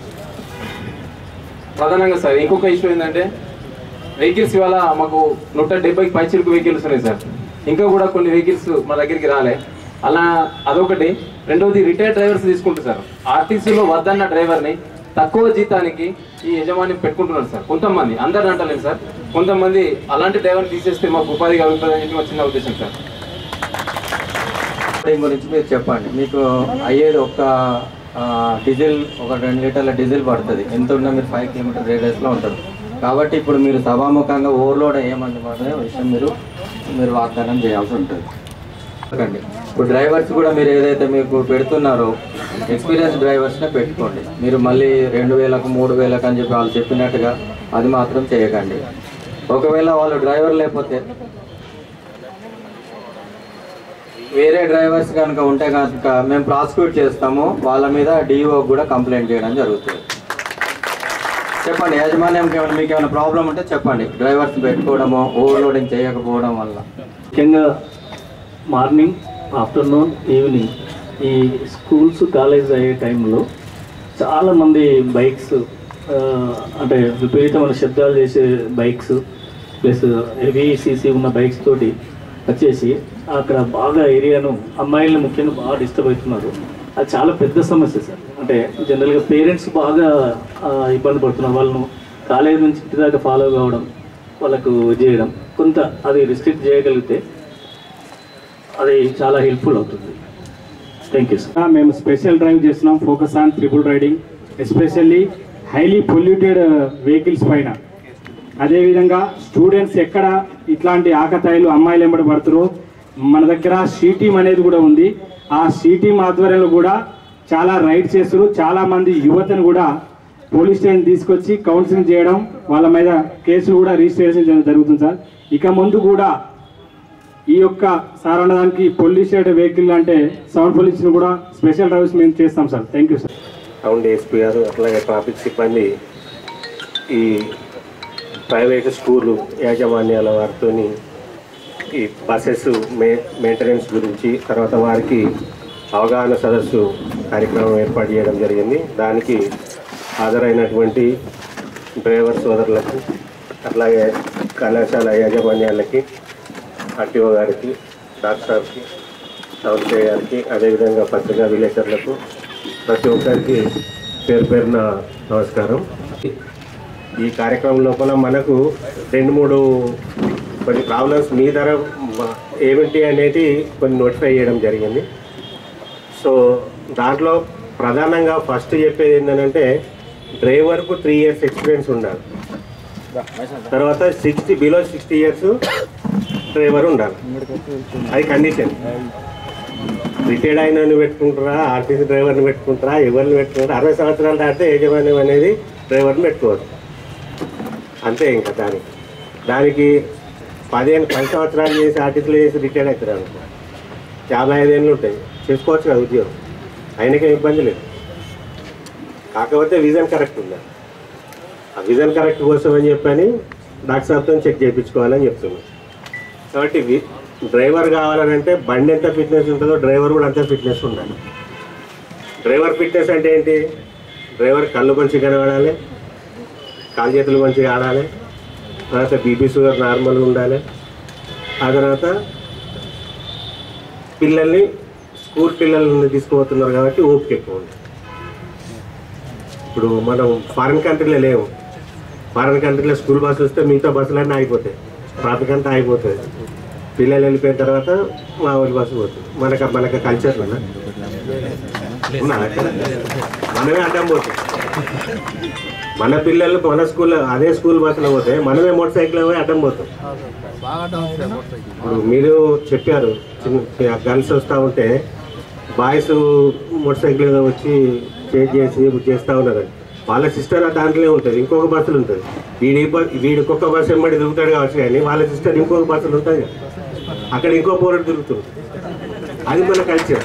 ప్రధానంగా సార్ ఇంకొక ఇష్యూ ఏంటంటే వెహికల్స్ ఇవాళ మాకు నూట డెబ్బైకి పైచిలకు వెహికల్స్ ఉన్నాయి సార్ ఇంకా కూడా కొన్ని వెహికల్స్ మా దగ్గరికి రాలే అలా అదొకటి రెండవది రిటైర్డ్ డ్రైవర్స్ తీసుకుంటారు సార్ ఆర్టీసీలో వద్దన్న డ్రైవర్ని తక్కువ జీతానికి ఈ యజమాని పెట్టుకుంటున్నారు సార్ కొంతమంది అందరిని అంటలేదు సార్ కొంతమంది అలాంటి డ్రైవర్ని తీసేస్తే మాకు ఉపాధి కలుగుతుందని చెప్పి మా చిన్న ఉద్దేశం సార్ దీని గురించి మీరు చెప్పండి మీకు అయ్యేది ఒక ఆ, డీజిల్ ఒక రెండు లీటర్ల డీజిల్ పడుతుంది ఎంత ఉన్నా మీరు ఫైవ్ కిలోమీటర్ రేడియస్లో ఉంటారు కాబట్టి ఇప్పుడు మీరు సభాముఖంగా ఓవర్లోడ్ అయ్యమని అనే విషయం మీరు మీరు వాగ్దానం చేయాల్సి ఉంటుంది ఎందుకండి ఇప్పుడు డ్రైవర్స్ కూడా మీరు ఏదైతే మీకు పెడుతున్నారో ఎక్స్పీరియన్స్ డ్రైవర్స్నే పెట్టుకోండి మీరు మళ్ళీ రెండు వేలకు మూడు వేలకు అని చెప్పి వాళ్ళు చెప్పినట్టుగా అది మాత్రం చేయకండి ఒకవేళ వాళ్ళు డ్రైవర్ లేకపోతే వేరే డ్రైవర్స్ కనుక ఉంటే కనుక మేము ప్రాసిక్యూట్ చేస్తాము వాళ్ళ మీద డిఓ కూడా కంప్లైంట్ చేయడం జరుగుతుంది చెప్పండి యాజమాన్యంకి ఏమైనా మీకు ఏమైనా ప్రాబ్లం ఉంటే చెప్పండి డ్రైవర్స్ పెట్టుకోవడము ఓవర్లోడింగ్ చేయకపోవడం వల్ల ముఖ్యంగా మార్నింగ్ ఆఫ్టర్నూన్ ఈవినింగ్ ఈ స్కూల్స్ కాలేజ్ అయ్యే టైంలో చాలామంది బైక్స్ ఆ, అంటే విపరీతమైన శబ్దాలు చేసే బైక్స్ ప్లస్ హెవీ సీసీ ఉన్న బైక్స్ తోటి వచ్చేసి అక్కడ బాగా ఏరియాను అమ్మాయిలను ముఖ్యంగా బాగా డిస్టర్బ్ అవుతున్నారు అది చాలా పెద్ద సమస్య సార్ అంటే జనరల్గా పేరెంట్స్ బాగా ఆ, ఇబ్బంది పడుతున్నారు వాళ్ళను కాలేజ్ నుంచి ఇంటి దాకా ఫాలో కావడం వాళ్ళకు చేయడం కొంత అది రిస్ట్రిక్ట్ చేయగలిగితే అది చాలా హెల్ప్ఫుల్ అవుతుంది థ్యాంక్ యూ సార్ మేము స్పెషల్ డ్రైవ్ చేస్తున్నాం focus on triple riding especially highly polluted vehicles పైన అదేవిధంగా స్టూడెంట్స్ ఎక్కడ ఇట్లాంటి ఆకతాయిలు అమ్మాయిలు ఎంబడి పడుతురో మన దగ్గర షీ టీమ్ అనేది కూడా ఉంది ఆ షీ టీమ్ ఆధ్వర్యంలో కూడా చాలా రైడ్ చేస్తారు చాలా మంది యువతను కూడా పోలీస్ స్టేషన్ తీసుకొచ్చి కౌన్సిలింగ్ చేయడం వాళ్ళ మీద కేసులు కూడా రిజిస్ట్రేషన్ చేయడం జరుగుతుంది సార్ ఇక ముందు కూడా ఈ యొక్క సార్ అన్నదానికి పొల్యూషన్ వెహికల్ అంటే సౌండ్ పొల్యూషన్ కూడా స్పెషల్ డ్రైవ్స్ మేము చేస్తాం sir thank you sir town DSP గారు అట్లాగే ట్రాఫిక్ సిబ్బంది ఈ ప్రైవేట్ స్కూలు యాజమాన్యాల వారితో ఈ బస్సెస్ మే మెయింటెనెన్స్ గురించి తర్వాత వారికి అవగాహన సదస్సు కార్యక్రమం ఏర్పాటు చేయడం జరిగింది దానికి హాజరైనటువంటి డ్రైవర్ సోదరులకు అట్లాగే కళాశాల యాజమాన్యాలకి ఆర్టీఓ గారికి డాక్టర్ సార్కి సౌందర్య గారికి అదేవిధంగా పత్రికా విలేకరులకు ప్రతి ఒక్కరికి పేరు పేరున నమస్కారం ఈ కార్యక్రమం లోపల మనకు రెండు మూడు కొన్ని ప్రాబ్లమ్స్ మీ ధర మ- ఏమిటి అనేది కొన్ని నోటిఫై చేయడం జరిగింది సో దాంట్లో ప్రధానంగా ఫస్ట్ చెప్పేది ఏంటంటే డ్రైవర్కు త్రీ ఇయర్స్ ఎక్స్పీరియన్స్ ఉండాలి తర్వాత sixty below sixty years driver ఉండాలి అది కండిషన్ రిటైర్డ్ అయిన పెట్టుకుంటారా ఆర్టీసీ డ్రైవర్ని పెట్టుకుంటారా ఎవరిని పెట్టుకుంటారా అరవై సంవత్సరాలు దాటితే యజమాన్యం అనేది డ్రైవర్ని పెట్టుకోవచ్చు అంతే ఇంకా దానికి దానికి పదిహేను పది సంవత్సరాలు చేసి ఆర్టీసీలో చేసి రిటైర్డ్ అవుతారు అనుకో యాభై ఐదేళ్ళు ఉంటాయి చేసుకోవచ్చు కదా ఉద్యోగం ఆయనకేం ఇబ్బంది లేదు కాకపోతే విజన్ కరెక్ట్ ఉందా ఆ విజన్ కరెక్ట్ కోసం అని చెప్పని డాక్టర్ సాబ్తో చెక్ చేయించుకోవాలని చెప్తున్నాను కాబట్టి వి- డ్రైవర్ కావాలనంటే బండి ఎంత ఫిట్నెస్ ఉంటుందో డ్రైవర్ కూడా అంత ఫిట్నెస్ ఉండాలి డ్రైవర్ ఫిట్నెస్ అంటే ఏంటి డ్రైవర్ కళ్ళు మంచిగా కనబడాలి కాలు చేతులు మంచిగా ఆడాలి తర్వాత బీపీ షుగర్ నార్మల్గా ఉండాలి ఆ తర్వాత పిల్లల్ని స్కూల్ పిల్లల్ని తీసుకుపోతున్నారు కాబట్టి ఓపిక ఎక్కువ ఉంది ఇప్పుడు మనం ఫారిన్ కంట్రీలో లేవు ఫారిన్ కంట్రీలో స్కూల్ బస్సు వస్తే మిగతా బస్సులన్నీ ఆగిపోతాయి ట్రాఫిక్ అంతా అయిపోతుంది పిల్లలు వెళ్ళిపోయిన తర్వాత మా ఊరి బస్సు పోతుంది మనకు మనకు కల్చర్ ఉన్నా ఉన్నా అక్కడ? మనమే అడ్డం పోతాం మన పిల్లలు మన స్కూల్ అదే స్కూల్ బస్సులో పోతే మనమే మోటార్ సైకిల్ పోయి అడ్డం పోతాం ఇప్పుడు మీరు చెప్పారు చిన్న గర్ల్స్ వస్తూ ఉంటే బాయ్స్ మోటార్ సైకిల్ మీద వచ్చి చేంజ్ చేసి చేస్తూ ఉన్నారు వాళ్ళ సిస్టర్ దాంట్లో ఉంటుంది ఇంకొక బస్సులు ఉంటుంది వీడి బ- వీడి ఇంకొక బస్సు వెంబడి తిరుగుతాడు కావచ్చు కానీ వాళ్ళ సిస్టర్ ఇంకొక బస్సులు ఉంటుంది కదా. అక్కడ ఇంకో పోరాడు తిరుగుతుంది అది మన కల్చర్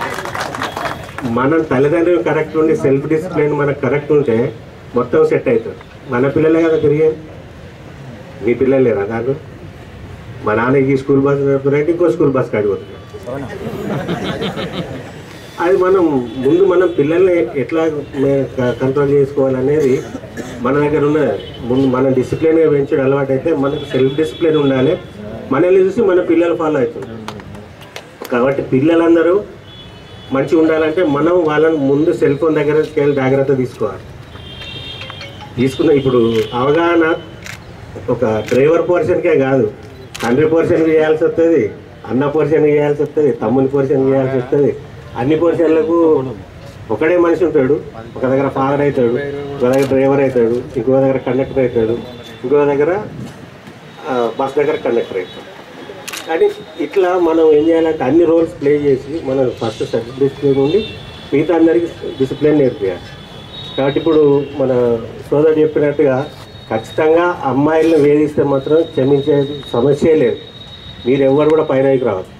మన తల్లిదండ్రులు కరెక్ట్ ఉండి సెల్ఫ్ డిసిప్లిన్ మనకు కరెక్ట్ ఉంటే మొత్తం సెట్ అవుతుంది మన పిల్లలే కదా తిరిగేది మీ పిల్లలు లేరా దాంట్లో మా నాన్నకి స్కూల్ బస్ నడుపుతున్నారంటే ఇంకో స్కూల్ బస్ కాడిపోతున్నారు అది మనం ముందు మనం పిల్లల్ని ఎట్లా కంట్రోల్ చేసుకోవాలనేది మన దగ్గర ఉన్నది ముందు మనం డిసిప్లిన్గా పెంచడం అలవాటు అయితే మనకు సెల్ఫ్ డిసిప్లిన్ ఉండాలి మనల్ని చూసి మన పిల్లలు ఫాలో అవుతుంది కాబట్టి పిల్లలందరూ మంచిగా ఉండాలంటే మనం వాళ్ళని ముందు సెల్ ఫోన్ దగ్గర వెళ్ళి జాగ్రత్త తీసుకోవాలి తీసుకున్న ఇప్పుడు అవగాహన ఒక డ్రైవర్ పోర్షన్కే కాదు తండ్రి పోర్షన్ చేయాల్సి వస్తుంది అన్న పోర్షన్ చేయాల్సి వస్తుంది తమ్ముని పోర్షన్ చేయాల్సి వస్తుంది అన్ని పోర్షన్లకు ఒకడే మనిషి ఉంటాడు ఒక దగ్గర ఫాదర్ అవుతాడు ఒక దగ్గర డ్రైవర్ అవుతాడు ఇంకో దగ్గర కండక్టర్ అవుతాడు ఇంకో దగ్గర ఆ, బస్ దగ్గర కండక్టర్ అవుతాడు కానీ ఇట్లా మనం ఏం చేయాలంటే అన్ని రోల్స్ ప్లే చేసి మనం ఫస్ట్ సెల్ఫ్ డిసిప్లిన్ ఉండి మిగతా అందరికీ డిసిప్లిన్ నేర్పించాలి కాబట్టి ఇప్పుడు మన సోదరుడు చెప్పినట్టుగా ఖచ్చితంగా అమ్మాయిలను వేధిస్తే మాత్రం క్షమించే సమస్యే లేదు మీరు ఎవరు కూడా పైనకి రావద్దు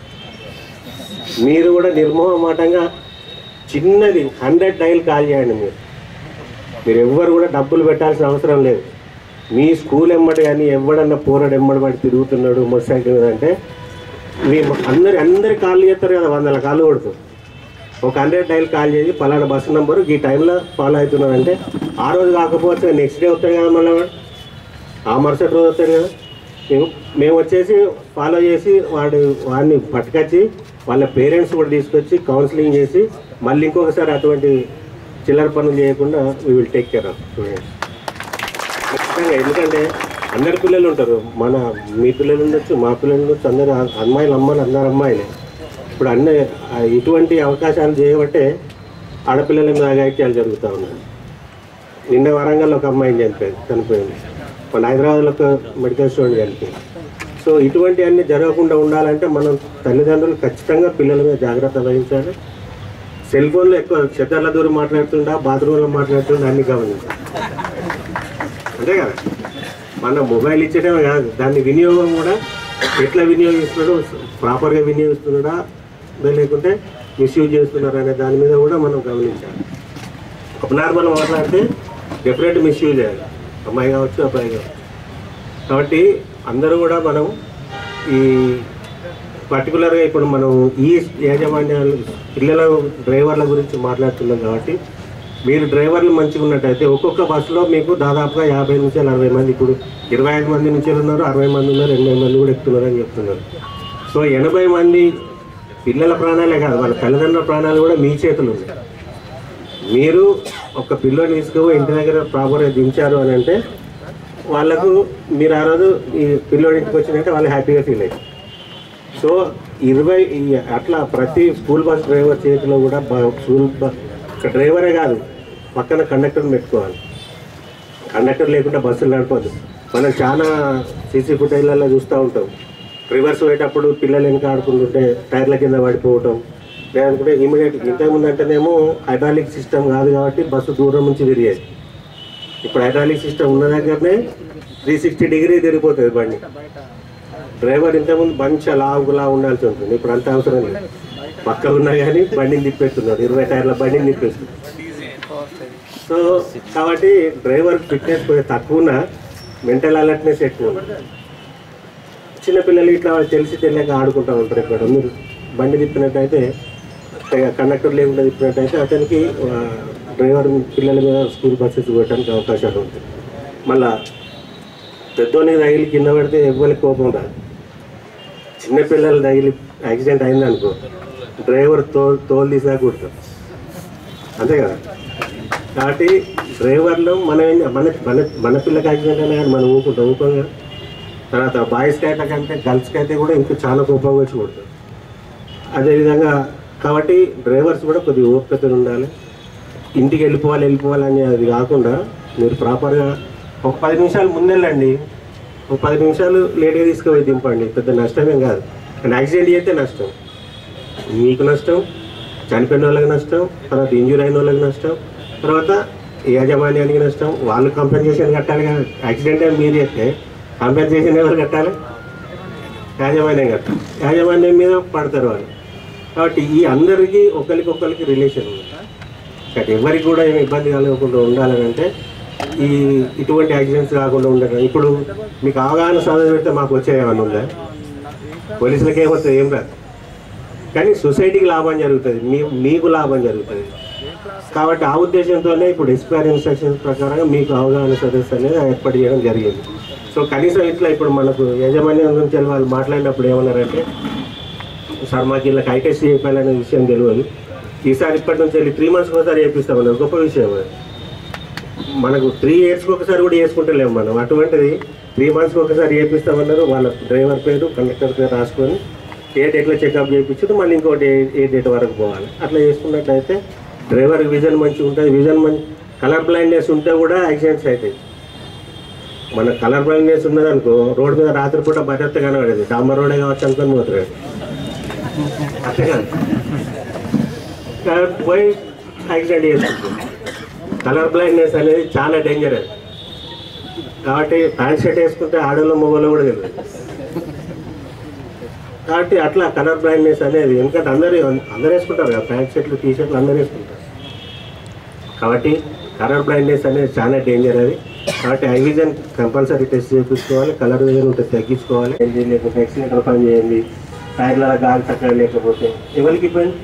మీరు కూడా నిర్మోహమాటంగా చిన్నది హండ్రెడ్ డైల్ కాల్ చేయండి మీరు మీరు ఎవ్వరు కూడా డబ్బులు పెట్టాల్సిన అవసరం లేదు మీ స్కూల్ ఎమ్మటి కానీ ఎవడన్నా పోరాడు ఎమ్మడి పడి తిరుగుతున్నాడు మోటార్ సైకిల్ మీద అంటే మీ అందరి అందరి కాళ్ళు చేస్తారు కదా వందల కాళ్ళు కొడుతుంది ఒక హండ్రెడ్ డైల్ కాల్ చేసి పలానా బస్సు నెంబరు ఈ టైంలో ఫాలో అవుతున్నాడంటే ఆ రోజు కాకపోతే నెక్స్ట్ డే వస్తాడు కదా మళ్ళీ వాడు ఆ మరుసటి రోజు వస్తాడు కదా మేము మేము వచ్చేసి ఫాలో చేసి వాడు వాడిని పట్టుకొచ్చి వాళ్ళ పేరెంట్స్ కూడా తీసుకొచ్చి కౌన్సిలింగ్ చేసి మళ్ళీ ఇంకొకసారి అటువంటి చిల్లర పనులు చేయకుండా we will take care of students ఖచ్చితంగా ఎందుకంటే అందరి పిల్లలు ఉంటారు మన మీ పిల్లలు ఉండొచ్చు మా పిల్లలు ఉండొచ్చు అందరు అమ్మాయిలు అమ్మాయిలు అందరు అమ్మాయిలే ఇప్పుడు అన్ని ఆ, ఇటువంటి అవకాశాలు చేయబట్టే ఆడపిల్లల మీద అగాయిత్యాలు జరుగుతూ ఉన్నాయి నిన్న వరంగల్ ఒక అమ్మాయిని చనిపోయింది చనిపోయింది మన హైదరాబాద్లో ఒక మెడికల్ స్టూడెంట్ చనిపోయింది సో ఇటువంటివన్నీ జరగకుండా ఉండాలంటే మనం తల్లిదండ్రులు ఖచ్చితంగా పిల్లల మీద జాగ్రత్త వహించాలి సెల్ ఫోన్లో ఎక్కువ చెద్దర్ల దూరం మాట్లాడుతుండా బాత్రూంలో మాట్లాడుతుండా అన్ని గమనించాలి అంతే కదా మన మొబైల్ ఇచ్చడమే కాదు దాన్ని వినియోగం కూడా ఎట్లా వినియోగిస్తున్నాడో ప్రాపర్గా వినియోగిస్తున్నాడా లేకుంటే మిస్యూజ్ చేస్తున్నారు అనే దాని మీద కూడా మనం గమనించాలి ఒక నార్మల్ మాట్లాడితే డెఫినెట్ మిస్యూజ్ చేయాలి అమ్మాయి కావచ్చు అబ్బాయి కావచ్చు కాబట్టి అందరూ కూడా మనం ఈ పర్టికులర్గా ఇప్పుడు మనం ఈ యాజమాన్యాలు పిల్లల డ్రైవర్ల గురించి మాట్లాడుతున్నాం కాబట్టి మీరు డ్రైవర్లు మంచిగా ఉన్నట్టయితే ఒక్కొక్క బస్సులో మీకు దాదాపుగా యాభై నుంచి అరవై మంది ఇప్పుడు ఇరవై ఐదు మంది నుంచి ఉన్నారు అరవై మంది ఉన్నారు ఎనభై మంది కూడా ఎక్కుతున్నారు అని చెప్తున్నారు సో ఎనభై మంది పిల్లల ప్రాణాలే కాదు వాళ్ళ తల్లిదండ్రుల ప్రాణాలు కూడా మీ చేతులు ఉన్నాయి మీరు ఒక పిల్లోని తీసుకుపోయి ఇంటి దగ్గర ప్రాపర్గా దించారు అని అంటే వాళ్ళకు మీరు ఆ రోజు ఈ పిల్లోడి ఇంటికి వచ్చినట్టే వాళ్ళు హ్యాపీగా ఫీల్ అయ్యారు సో ఇరవై ఈ అట్లా ప్రతి స్కూల్ బస్ డ్రైవర్ చేతిలో కూడా బ- స్కూల్ బస్ ఒక డ్రైవరే కాదు పక్కన కండక్టర్ని పెట్టుకోవాలి కండక్టర్ లేకుండా బస్సులు నడపద్దు మనం చాలా సీసీ ఫుటేజ్లలో చూస్తూ ఉంటాం రివర్స్ పోయేటప్పుడు పిల్లలు వెనక ఆడుకుంటుంటే టైర్ల కింద పడిపోవటం లేదనుకుంటే ఇమీడియట్ ఇంతకుముందు అంటేనేమో హైడ్రాలిక్ సిస్టమ్ కాదు కాబట్టి బస్సు దూరం నుంచి తిరిగేది ఇప్పుడు హైడ్రాలిక్ సిస్టమ్ ఉన్న దగ్గరనే త్రీ సిక్స్టీ డిగ్రీ తిరిగిపోతుంది బండి డ్రైవర్ ఇంతకుముందు మంచిగా లావులా ఉండాల్సి ఉంటుంది ఇప్పుడు అంత అవసరం లేదు పక్క ఉన్నా కానీ బండిని తిప్పేస్తున్నాడు ఇరవై టైర్ల బండిని తిప్పేస్తున్నాడు సో కాబట్టి డ్రైవర్ ఫిట్నెస్ కొంచెం తక్కువ ఉన్నా మెంటల్ అలర్ట్నెస్ ఎక్కువ ఉంది చిన్నపిల్లలు ఇట్లా తెలిసి తెలియక ఆడుకుంటూ ఉంటారు ఇక్కడ మీరు బండి తిప్పినట్టయితే కండక్టర్ లేకుండా తిప్పినట్టయితే అతనికి ఆ, డ్రైవర్ పిల్లల మీద స్కూల్ బస్సెస్ పెట్టడానికి అవకాశాలు ఉంటాయి మళ్ళా పెద్దోనికి తగిలి కింద పడితే ఎవ్వరికి కోపం రాదు చిన్నపిల్లలు తగిలి యాక్సిడెంట్ అయిందనుకో డ్రైవర్ తోలు తోలు తీసాక కుడతాం అంతే కదా కాబట్టి డ్రైవర్లు మనం ఏం మన మన మన పిల్లకి యాక్సిడెంట్ అయినా కానీ మనం ఊకుంటాం ఊపం కదా తర్వాత బాయ్స్కి అయితే కంటే గర్ల్స్కి అయితే కూడా ఇంకా చాలా కోపంగా వచ్చి కొడతారు అదేవిధంగా కాబట్టి డ్రైవర్స్ కూడా కొద్దిగా ఓపికతో ఉండాలి ఇంటికి వెళ్ళిపోవాలి వెళ్ళిపోవాలి అని అది కాకుండా మీరు ప్రాపర్గా ఒక పది నిమిషాలు ముందెళ్ళండి ఒక పది నిమిషాలు లేట్గా తీసుకుపోయి దింపండి పెద్ద నష్టమేం కాదు కానీ యాక్సిడెంట్ చేస్తే నష్టం మీకు నష్టం చనిపోయిన వాళ్ళకి నష్టం తర్వాత ఇంజూర్ అయిన వాళ్ళకి నష్టం తర్వాత యాజమాన్యానికి నష్టం వాళ్ళు కంపెన్సేషన్ కట్టాలి కదా యాక్సిడెంట్ అని మీరు చేస్తే కంపెన్సేషన్ ఎవరు కట్టాలి యాజమాన్యం కట్టాలి యాజమాన్యం మీద పడతారు వాళ్ళు కాబట్టి ఈ అందరికీ ఒకరికొకరికి రిలేషన్ ఉంది కాబట్టి ఎవరికి కూడా ఏమి ఇబ్బంది కలగకుండా ఉండాలని అంటే ఈ ఇటువంటి యాక్సిడెంట్స్ కాకుండా ఉండడం ఇప్పుడు మీకు అవగాహన సాధన పెడితే మాకు వచ్చే ఏమన్నా ఉందా పోలీసులకి ఏమవుతుంది ఏం రాదు కానీ సొసైటీకి లాభం జరుగుతుంది మీ మీకు లాభం జరుగుతుంది కాబట్టి ఆ ఉద్దేశంతోనే ఇప్పుడు ఎక్స్పైర్ ఇన్స్ట్రక్షన్స్ ప్రకారంగా మీకు అవగాహన సదస్సు అనేది ఏర్పాటు చేయడం జరిగింది సో కనీసం ఇట్లా ఇప్పుడు మనకు యాజమాన్యం నుంచి వాళ్ళు మాట్లాడినప్పుడు ఏమన్నారంటే సార్ మాకు ఇలా ఐటెస్ట్ చేయాలనే విషయం తెలియదు ఈసారి ఇప్పటి నుంచి వెళ్ళి త్రీ మంత్స్కి ఒకసారి చేపిస్తామన్నారు గొప్ప విషయం అది మనకు త్రీ ఇయర్స్కి ఒకసారి కూడా చేసుకుంటలేము మనం అటువంటిది త్రీ మంత్స్కి ఒకసారి చేపిస్తామన్నారు వాళ్ళ డ్రైవర్ పేరు కండక్టర్ పేరు రాసుకొని ఏ డేట్లో చెకప్ చేయించుడు మళ్ళీ ఇంకోటి ఏ- ఏ డేట్ వరకు పోవాలి అట్లా చేసుకున్నట్లయితే డ్రైవర్ విజన్ మంచిగా ఉంటుంది విజన్ మంచి కలర్ బ్లైండ్నెస్ ఉంటే కూడా యాక్సిడెంట్స్ అవుతాయి మన కలర్ బ్లైండ్నెస్ ఉన్నదనుకో రోడ్డు మీద రాత్రిపూట భద్రత కనబడేది డాంబర్ రోడే కావచ్చు అనుకొని పోతున్నాడు అంతే కాదు కాబట్టి పోయి యాక్సిడెంట్ చేసుకుంటుంది కలర్ బ్లైండ్నెస్ అనేది చాలా డేంజర్ అది కాబట్టి ప్యాంట్ షర్ట్ వేసుకుంటే ఆడోళ్ళ మొగోళ్ళు కూడా తెలియదు కాబట్టి అట్లా కలర్ బ్లైండ్నెస్ అనేది ఎందుకంటే అందరూ అందరూ వేసుకుంటారు కదా ప్యాంట్ షర్ట్లు టీ షర్ట్లు అందరూ వేసుకుంటారు కాబట్టి కలర్ బ్లైండ్నెస్ అనేది చాలా డేంజర్ అది కాబట్టి ఐ విజన్ కంపల్సరీ టెస్ట్ చేయించుకోవాలి కలర్ విజన్ ఉంటే తగ్గించుకోవాలి ఏంటి లేకపోతే ఎక్సిలేటర్ పని చేయండి టైర్ల గాలి చక్కగా లేకపోతే ఎవరికి ఇబ్బంది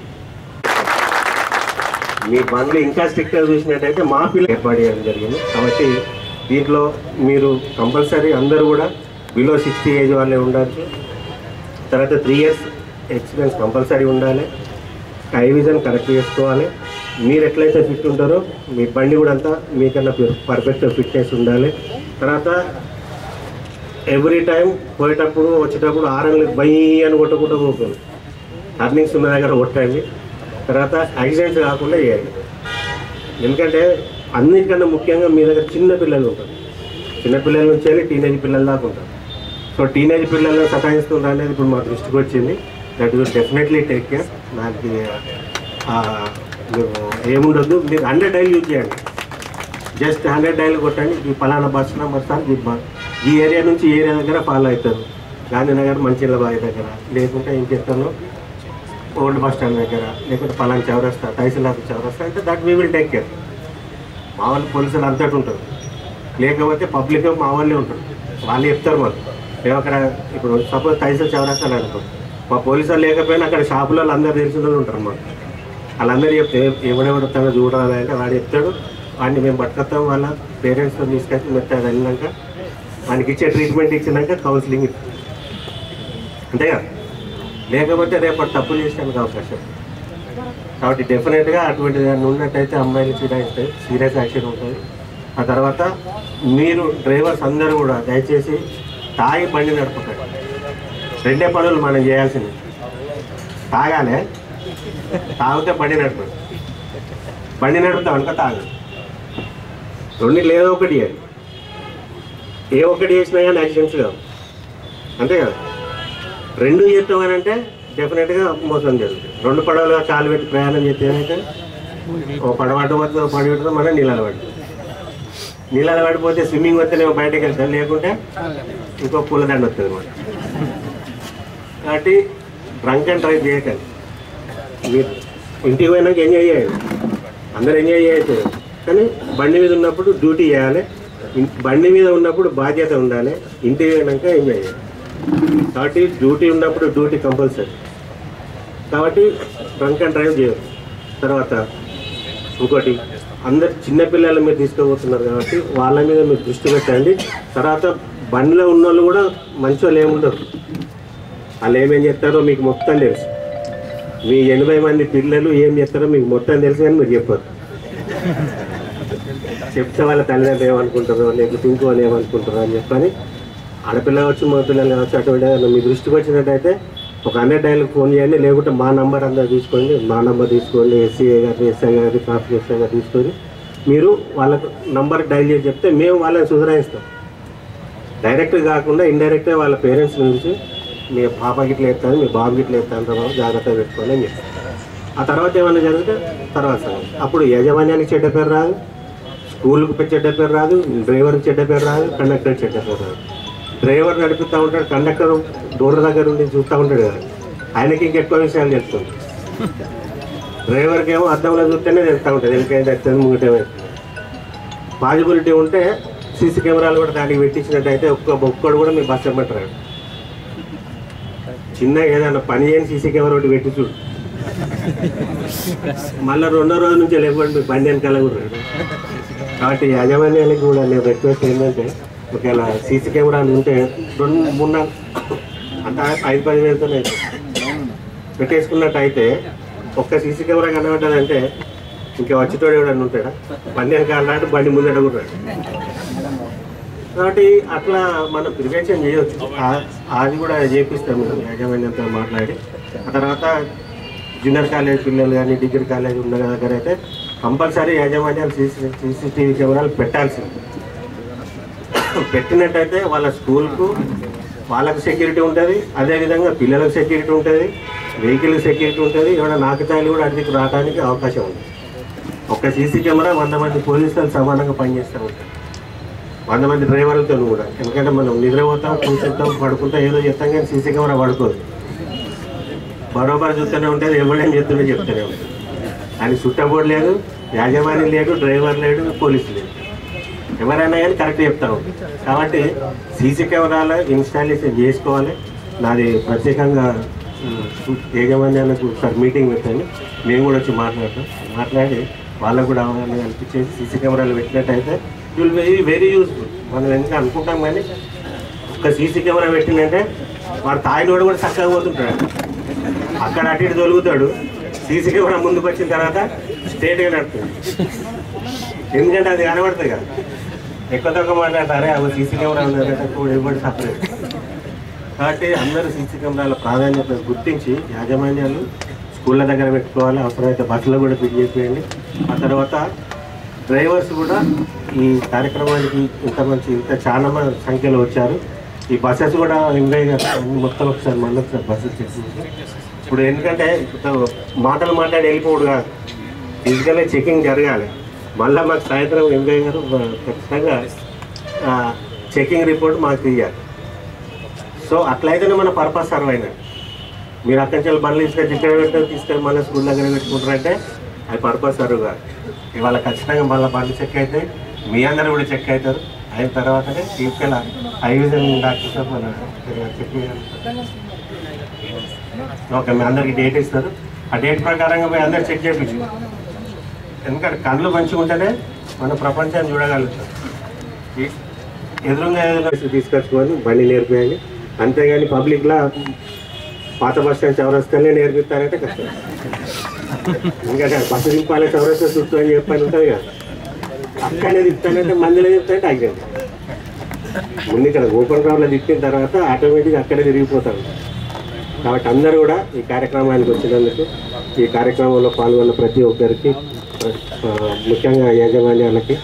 మీ బండ్లు ఇంకా స్ట్రిక్ట్గా చూసినట్టయితే మా పిల్లలు ఏర్పాటు చేయడం జరిగింది కాబట్టి దీంట్లో మీరు కంపల్సరీ అందరూ కూడా బిలో సిక్స్టీ ఏజ్ వాళ్ళే ఉండాలి తర్వాత త్రీ ఇయర్స్ ఎక్స్పీరియన్స్ కంపల్సరీ ఉండాలి ఐ విజన్ కరెక్ట్ చేసుకోవాలి మీరు ఎట్లయితే ఫిట్ ఉంటారో మీ బండి కూడా అంతా మీకన్నా పర్ఫెక్ట్ ఫిట్నెస్ ఉండాలి తర్వాత ఎవ్రీ టైం పోయేటప్పుడు వచ్చేటప్పుడు ఆరన్లు బై అని కొట్టకుండా పోతుంది టర్నింగ్స్ ఉన్న దగ్గర కొట్టండి తర్వాత యాక్సిడెంట్స్ కాకుండా చేయండి ఎందుకంటే అన్నిటికన్నా ముఖ్యంగా మీ దగ్గర చిన్న పిల్లలు ఉంటారు చిన్న పిల్లల నుంచి వెళ్ళి టీనేజ్ పిల్లల దాకా ఉంటారు సో టీనేజ్ పిల్లలను సతాయిస్తున్నారు అనేది ఇప్పుడు మా దృష్టికి వచ్చింది that will definitely take care దానికి ఆ, మీరు ఏముండదు మీరు హండ్రెడ్ డైల్ యూజ్ చేయండి జస్ట్ హండ్రెడ్ డైల్ కొట్టండి ఈ పలానా బస్ నెంబర్ సార్ ఈ బ- ఈ ఏరియా నుంచి ఈ ఏరియా దగ్గర ఫాలో అవుతారు గాంధీనగర్ మంచిర్ల బావి దగ్గర లేకుంటే ఇంకెక్కడో ఓల్డ్ బస్ స్టాండ్ దగ్గర లేకుంటే పలానా చౌరస్తా తహసీల్దార్ చౌరస్తా అంటే that we will take care మా వాళ్ళు పోలీసులు అంతటి ఉంటారు లేకపోతే పబ్లిక్ మా వాళ్ళే ఉంటారు వాళ్ళు చెప్తారు మాకు మేము అక్కడ ఇప్పుడు సపోజ్ తహసీల్ చౌరస్తాలు అనుకో మా పోలీసులు లేకపోయినా అక్కడ షాపులలో అందరు తెలిసిన వాళ్ళు ఉంటారు మాకు వాళ్ళందరూ చెప్తే ఎవడెవడు తన చూడాలి అంటే వాడు చెప్తాడు వాడిని మేము పట్టుకొస్తాం వాళ్ళ పేరెంట్స్తో తీసుకొచ్చి మెత్తాడు వెళ్ళినాక వానికి ఇచ్చే ట్రీట్మెంట్ ఇచ్చినాక కౌన్సిలింగ్ ఇస్తాం అంతే కదా లేకపోతే రేపు తప్పు చేసడానికి అవకాశం కాబట్టి డెఫినెట్గా అటువంటి దాన్ని ఉన్నట్టయితే అమ్మాయిలు చిరాయిస్తాయి సీరియస్ యాక్షన్ ఉంటుంది ఆ తర్వాత మీరు డ్రైవర్స్ అందరూ కూడా దయచేసి తాగి బండి నడుపుతారు రెండే పనులు మనం చేయాల్సింది తాగాలి తాగితే బండి నడపదు బండి నడుపుతాం అనుకో తాగదు రెండు లేదో ఒకటి చేయాలి ఏ ఒక్కటి చేసినా కానీ యాక్సిడెంట్స్ కావు అంతే కదా రెండు చేస్తాం అని అంటే డెఫినెట్గా మోసం జరుగుతుంది రెండు పడవలుగా కాలు పెట్టి ప్రయాణం చేస్తే ఏమైతే ఓ పడవ అటు పడుతుంది ఓ పడవ పెడుతుంది మనం నీళ్ళలో పడుతుంది నీళ్ళలో పడిపోతే స్విమ్మింగ్ వస్తేనేమో బయటకు వెళ్తాం లేకుంటే ఇంకో పూలదండ వస్తుంది అనమాట కాబట్టి డ్రంక్ అండ్ డ్రైవ్ చేయకండి మీరు ఇంటికి పోయినాక ఎంజాయ్ చేయండి అందరూ ఎంజాయ్ చేయొచ్చు కానీ బండి మీద ఉన్నప్పుడు డ్యూటీ చేయాలి ఇన్- బండి మీద ఉన్నప్పుడు బాధ్యత ఉండాలి ఇంటికి పోయినాక ఎంజాయ్ చేయాలి కాబట్టి డ్యూటీ ఉన్నప్పుడు డ్యూటీ కంపల్సరీ కాబట్టి డ్రంక్ అండ్ డ్రైవ్ చేయరు తర్వాత ఇంకోటి అందరు చిన్నపిల్లల మీద తీసుకుపోతున్నారు కాబట్టి వాళ్ళ మీద మీరు దృష్టి పెట్టండి తర్వాత బండిలో ఉన్న వాళ్ళు కూడా మంచి వాళ్ళు ఏముండరు వాళ్ళు ఏమేం చేస్తారో మీకు మొత్తం తెలుసు మీ ఎనభై మంది పిల్లలు ఏం చేస్తారో మీకు మొత్తం తెలుసు కానీ మీరు చెప్పారు చెప్తే వాళ్ళ తల్లిదండ్రులు ఏమనుకుంటారో లేకపోతే ఇంకో వాళ్ళు ఏమనుకుంటారో అని చెప్పని ఆడపిల్ల కావచ్చు మగ పిల్లలు కావచ్చు అటువంటి ఏదైనా మీ దృష్టికి వచ్చినట్టయితే ఒక హండ్రెడ్ డైల్కి ఫోన్ చేయండి లేకుంటే మా నంబర్ అందరూ తీసుకోండి మా నంబర్ తీసుకోండి ఎస్సీఏ గారి ఎస్ఐ గారి ట్రాఫిక్ ఎస్ఐ గారు తీసుకొని మీరు వాళ్ళకు నంబర్ డైల్ చేసి చెప్తే మేము వాళ్ళని సుధరాయిస్తాం డైరెక్ట్ కాకుండా ఇండైరెక్ట్గా వాళ్ళ పేరెంట్స్ నుంచి మీ పాప గిట్ల ఎత్తాను మీ బాబు గిట్ల ఎత్తాను తర్వాత జాగ్రత్తగా పెట్టుకోండి అని చెప్తాం ఆ తర్వాత ఏమైనా జరిగితే తర్వాత సంగతి. అప్పుడు యాజమాన్యానికి చెడ్డ పేరు రాదు స్కూల్కి చెడ్డ పేరు రాదు డ్రైవర్కి చెడ్డ పేరు రాదు కండక్టర్కి చెడ్డ పేరు రాదు డ్రైవర్ నడుపుతూ ఉంటాడు కండక్టర్ డోర్ దగ్గర ఉండి చూస్తూ ఉంటాడు కదా ఆయనకి ఇంకెక్కువ విషయాలు చెప్తుంది డ్రైవర్కి ఏమో అద్దంలో చూస్తేనే తెలుస్తూ ఉంటుంది ఎందుకంటే తెలుస్తుంది ముంగటేమైంది పాజిబిలిటీ ఉంటే సీసీ కెమెరాలు కూడా దానికి పెట్టించినట్టయితే ఒక్క ఒక్కడు కూడా మీ బస్ చెప్పమంటారు చిన్న ఏదైనా పని చేయని సీసీ కెమెరా ఒకటి పెట్టి చూడు మళ్ళీ రెండో రోజు నుంచి లేకపోతే మీ బండి వెనకాల కూడా రాడు. కాబట్టి యాజమాన్యానికి కూడా నేను రిక్వెస్ట్ ఏంటంటే ఒకవేళ సీసీ కెమెరాలు ఉంటే రెండు మూడు నాలుగు అంత ఐదు పది వేలతోనే పెట్టేసుకున్నట్టు అయితే ఒక్క సీసీ కెమెరా కనబడ్డదంటే ఇంకా వచ్చేటోడు ఎవడన్నా ఉంటాడా బండి వెనకాల రాడు బండి ముందట కూడా రాడు కాబట్టి అట్లా మనం ప్రివెన్షన్ చేయొచ్చు ఆ- అది కూడా చేపిస్తాం మేము యాజమాన్యంతో మాట్లాడి ఆ తర్వాత జూనియర్ కాలేజ్ పిల్లలు కానీ డిగ్రీ కాలేజ్ ఉన్న దగ్గర అయితే కంపల్సరీ యాజమాన్యాలు సీసీ సీసీటీవీ కెమెరాలు పెట్టాల్సింది పెట్టినట్టయితే వాళ్ళ స్కూల్కు వాళ్ళకు సెక్యూరిటీ ఉంటుంది అదేవిధంగా పిల్లలకు సెక్యూరిటీ ఉంటుంది వెహికల్ సెక్యూరిటీ ఉంటుంది ఏమైనా నాకతాయిలు కూడా అడిగి రావడానికి అవకాశం ఉంది ఒక సీసీ కెమెరా వంద మంది పోలీసులు సమానంగా పనిచేస్తూ ఉంటారు వంద మంది డ్రైవర్లతో కూడా ఎందుకంటే మనం నిద్రపోతాం కూర్చుంటాం పడుకుంటాం ఏదో చెప్తాం కానీ సీసీ కెమెరా పడుకోదు బరోబర్ చూస్తూనే ఉంటుంది ఎవరేం చెప్తూనే చెప్తూనే ఉంటుంది అని చుట్టబోర్డు లేదు యాజమాన్యం లేడు డ్రైవర్ లేడు పోలీసు లేదు ఎవరైనా కానీ కరెక్ట్ చెప్తారు కాబట్టి సీసీ కెమెరాలు ఇన్స్టాలేషన్ చేసుకోవాలి నాది ప్రత్యేకంగా ఉమ్, యాజమాన్యాలకు ఒకసారి మీటింగ్ పెట్టండి మేము కూడా వచ్చి మాట్లాడతాం మాట్లాడి వాళ్ళకు కూడా అవగాహన కల్పించేసి సీసీ కెమెరాలు పెట్టినట్టయితే విల్ వెరీ వెరీ యూస్ఫుల్ మనం ఎంత అనుకుంటాం కానీ ఒక సీసీ కెమెరా పెట్టిందంటే వాడు తాయినోడు కూడా చక్కగా పోతుంటాడు అక్కడ అటు ఇటు తొలుగుతాడు సీసీ కెమెరా ముందుకు వచ్చిన తర్వాత స్ట్రేట్గా నడుతుంది ఎందుకంటే అది కనబడుతుంది కదా ఎక్కువ తక్కువ మాట్లాడతారే అవి సీసీ కెమెరా ఉందంటే కూడా ఇవ్వడం సపరేట్ కాబట్టి అందరూ సీసీ కెమెరాల ప్రాధాన్యత గుర్తించి యాజమాన్యాలు స్కూళ్ళ దగ్గర పెట్టుకోవాలి అవసరమైతే బస్సులో కూడా ఫిట్ చేసేయండి ఆ తర్వాత డ్రైవర్స్ కూడా ఈ కార్యక్రమానికి ఇంత మంచి ఇంత చాలా మంది సంఖ్యలో వచ్చారు ఈ బస్సెస్ కూడా ఎంజాయ్ మొత్తం ఒకసారి మళ్ళీ ఒకసారి బస్సెస్ చేసి ఇప్పుడు ఎందుకంటే ఇప్పుడు మాటలు మాట్లాడి వెళ్ళిపోడు కాదు ఫిజికల్గా చెకింగ్ జరగాలి మళ్ళీ మాకు సాయంత్రం ఎంజాయ్ గారు ఆ, ఖచ్చితంగా చెకింగ్ రిపోర్ట్ మాకు ఇవ్వాలి సో అట్లయితేనే మన పర్పస్ సర్వ్ అయినట్టు మీరు అక్కడి నుంచి బండ్లు తీసుకొచ్చి ఇక్కడ పెట్టారు తీసుకొని మళ్ళీ స్కూల్ దగ్గర పెట్టుకుంటారంటే అది పర్పస్ సర్వ్ కాదు ఇవాళ ఖచ్చితంగా మళ్ళీ బండ్లు చెక్ అవుతాయి మీ అందరూ కూడా చెక్ అవుతారు అయిన తర్వాతనే తీసుకెళ్ళాలి ఐవిజన్ డాక్టర్ మన చెక్ ఓకే మీ అందరికి డేట్ ఇస్తారు ఆ డేట్ ప్రకారంగా పోయి అందరు చెక్ చేయించు ఎందుకంటే కళ్ళు మంచిగా ఉంటేనే మన ప్రపంచాన్ని చూడగలుగుతాం ఈ- ఎదురుగా ఏదైనా తీసుకొచ్చుకొని బండి నేర్పేయాలి అంతేగాని పబ్లిక్లా పాత బస్ స్టాండ్ చౌరస్తానే నేర్పిస్తారంటే కష్టం ఎందుకంటే బస్సు దింపాలి చౌరస్తా చుట్టూ అని చెప్పని ఉంటుంది కదా అక్కడనే తిప్పుతానంటే మందిలో చెప్తానంటే ఆగ్యం ముందు ఇక్కడ గోపురంలో తిప్పిన తర్వాత ఆటోమేటిక్గా అక్కడే తిరిగిపోతారు కాబట్టి అందరూ కూడా ఈ కార్యక్రమానికి వచ్చినందుకు ఈ కార్యక్రమంలో పాల్గొన్న ప్రతి ఒక్కరికి ఆ, ముఖ్యంగా యాజమాన్యాలకి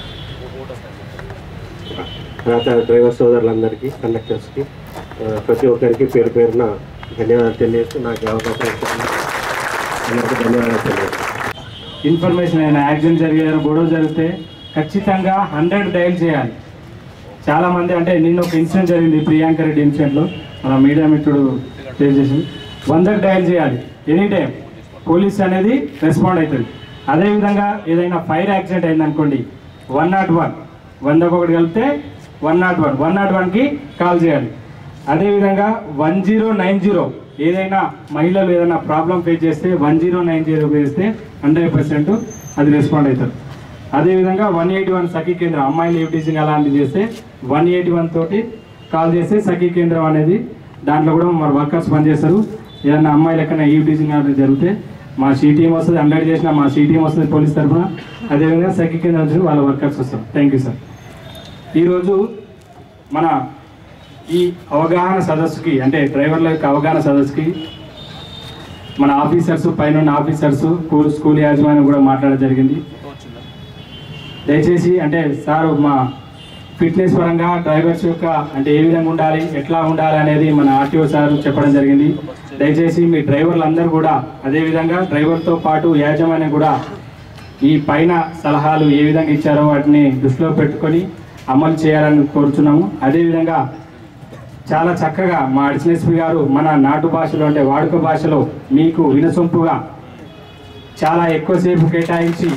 తర్వాత డ్రైవర్ సోదరులందరికీ కండక్టర్స్కి ఆ, ప్రతి ఒక్కరికి పేరు పేరున ధన్యవాదాలు తెలియజేస్తూ నాకు ఈ అవకాశం ఇచ్చినందుకు అందరికీ ధన్యవాదాలు తెలియజేస్తాను ఇన్ఫర్మేషన్ అయినా యాక్సిడెంట్ జరిగారు గొడవ జరిగితే ఖచ్చితంగా హండ్రెడ్ డైల్ చేయాలి చాలా మంది అంటే నిన్న ఒక ఇన్సిడెంట్ జరిగింది ప్రియాంక రెడ్డి ఇన్సిడెంట్లో మన మీడియా మిత్రుడు షేర్ చేసి వందకు డయల్ చేయాలి ఎనీ టైం పోలీస్ అనేది రెస్పాండ్ అవుతుంది అదేవిధంగా ఏదైనా ఫైర్ యాక్సిడెంట్ అయింది అనుకోండి వన్ నాట్ వన్ వందకు ఒకటి కలిపితే one nought one one nought వన్కి కాల్ చేయాలి అదేవిధంగా వన్ జీరో నైన్ జీరో ఏదైనా మహిళలు ఏదైనా ప్రాబ్లం ఫేస్ చేస్తే వన్ జీరో నైన్ జీరో చేస్తే హండ్రెడ్ పర్సెంట్ అది రెస్పాండ్ అవుతారు అదేవిధంగా వన్ ఎయిటీ వన్ సఖీ కేంద్రం అమ్మాయిలు ఏ టీచింగ్ అలాంటివి చేస్తే వన్ ఎయిటీ వన్ తోటి కాల్ చేస్తే సఖీ కేంద్రం అనేది దాంట్లో కూడా మన వర్కర్స్ పనిచేస్తారు ఏదైనా అమ్మాయిలు ఎక్కడ ఈవ్ టీచింగ్ అనేది జరిగితే మా సీ టీం వస్తుంది హండ్రెడ్ చేసిన మా సీ టీం వస్తుంది పోలీస్ తరఫున అదేవిధంగా సఖీ కేంద్రం నుంచి వాళ్ళ వర్కర్స్ వస్తారు థ్యాంక్ యూ సార్ ఈరోజు మన ఈ అవగాహన సదస్సుకి అంటే డ్రైవర్ల యొక్క అవగాహన సదస్సుకి మన ఆఫీసర్స్ పైన ఉన్న ఆఫీసర్స్ స్కూల్ స్కూల్ యాజమాన్యం కూడా మాట్లాడడం జరిగింది దయచేసి అంటే సార్ మా ఫిట్నెస్ పరంగా డ్రైవర్స్ యొక్క అంటే ఏ విధంగా ఉండాలి ఎట్లా ఉండాలి అనేది మన ఆర్టీఓ సార్ చెప్పడం జరిగింది దయచేసి మీ డ్రైవర్లు అందరూ కూడా అదేవిధంగా డ్రైవర్తో పాటు యాజమాన్యం కూడా ఈ పైన సలహాలు ఏ విధంగా ఇచ్చారో వాటిని దృష్టిలో పెట్టుకొని అమలు చేయాలని కోరుచున్నాము అదేవిధంగా చాలా చక్కగా మా ఎస్పీ గారు మన నాటు భాషలో అంటే వాడుక భాషలో మీకు వినసొంపుగా చాలా ఎక్కువసేపు కేటాయించి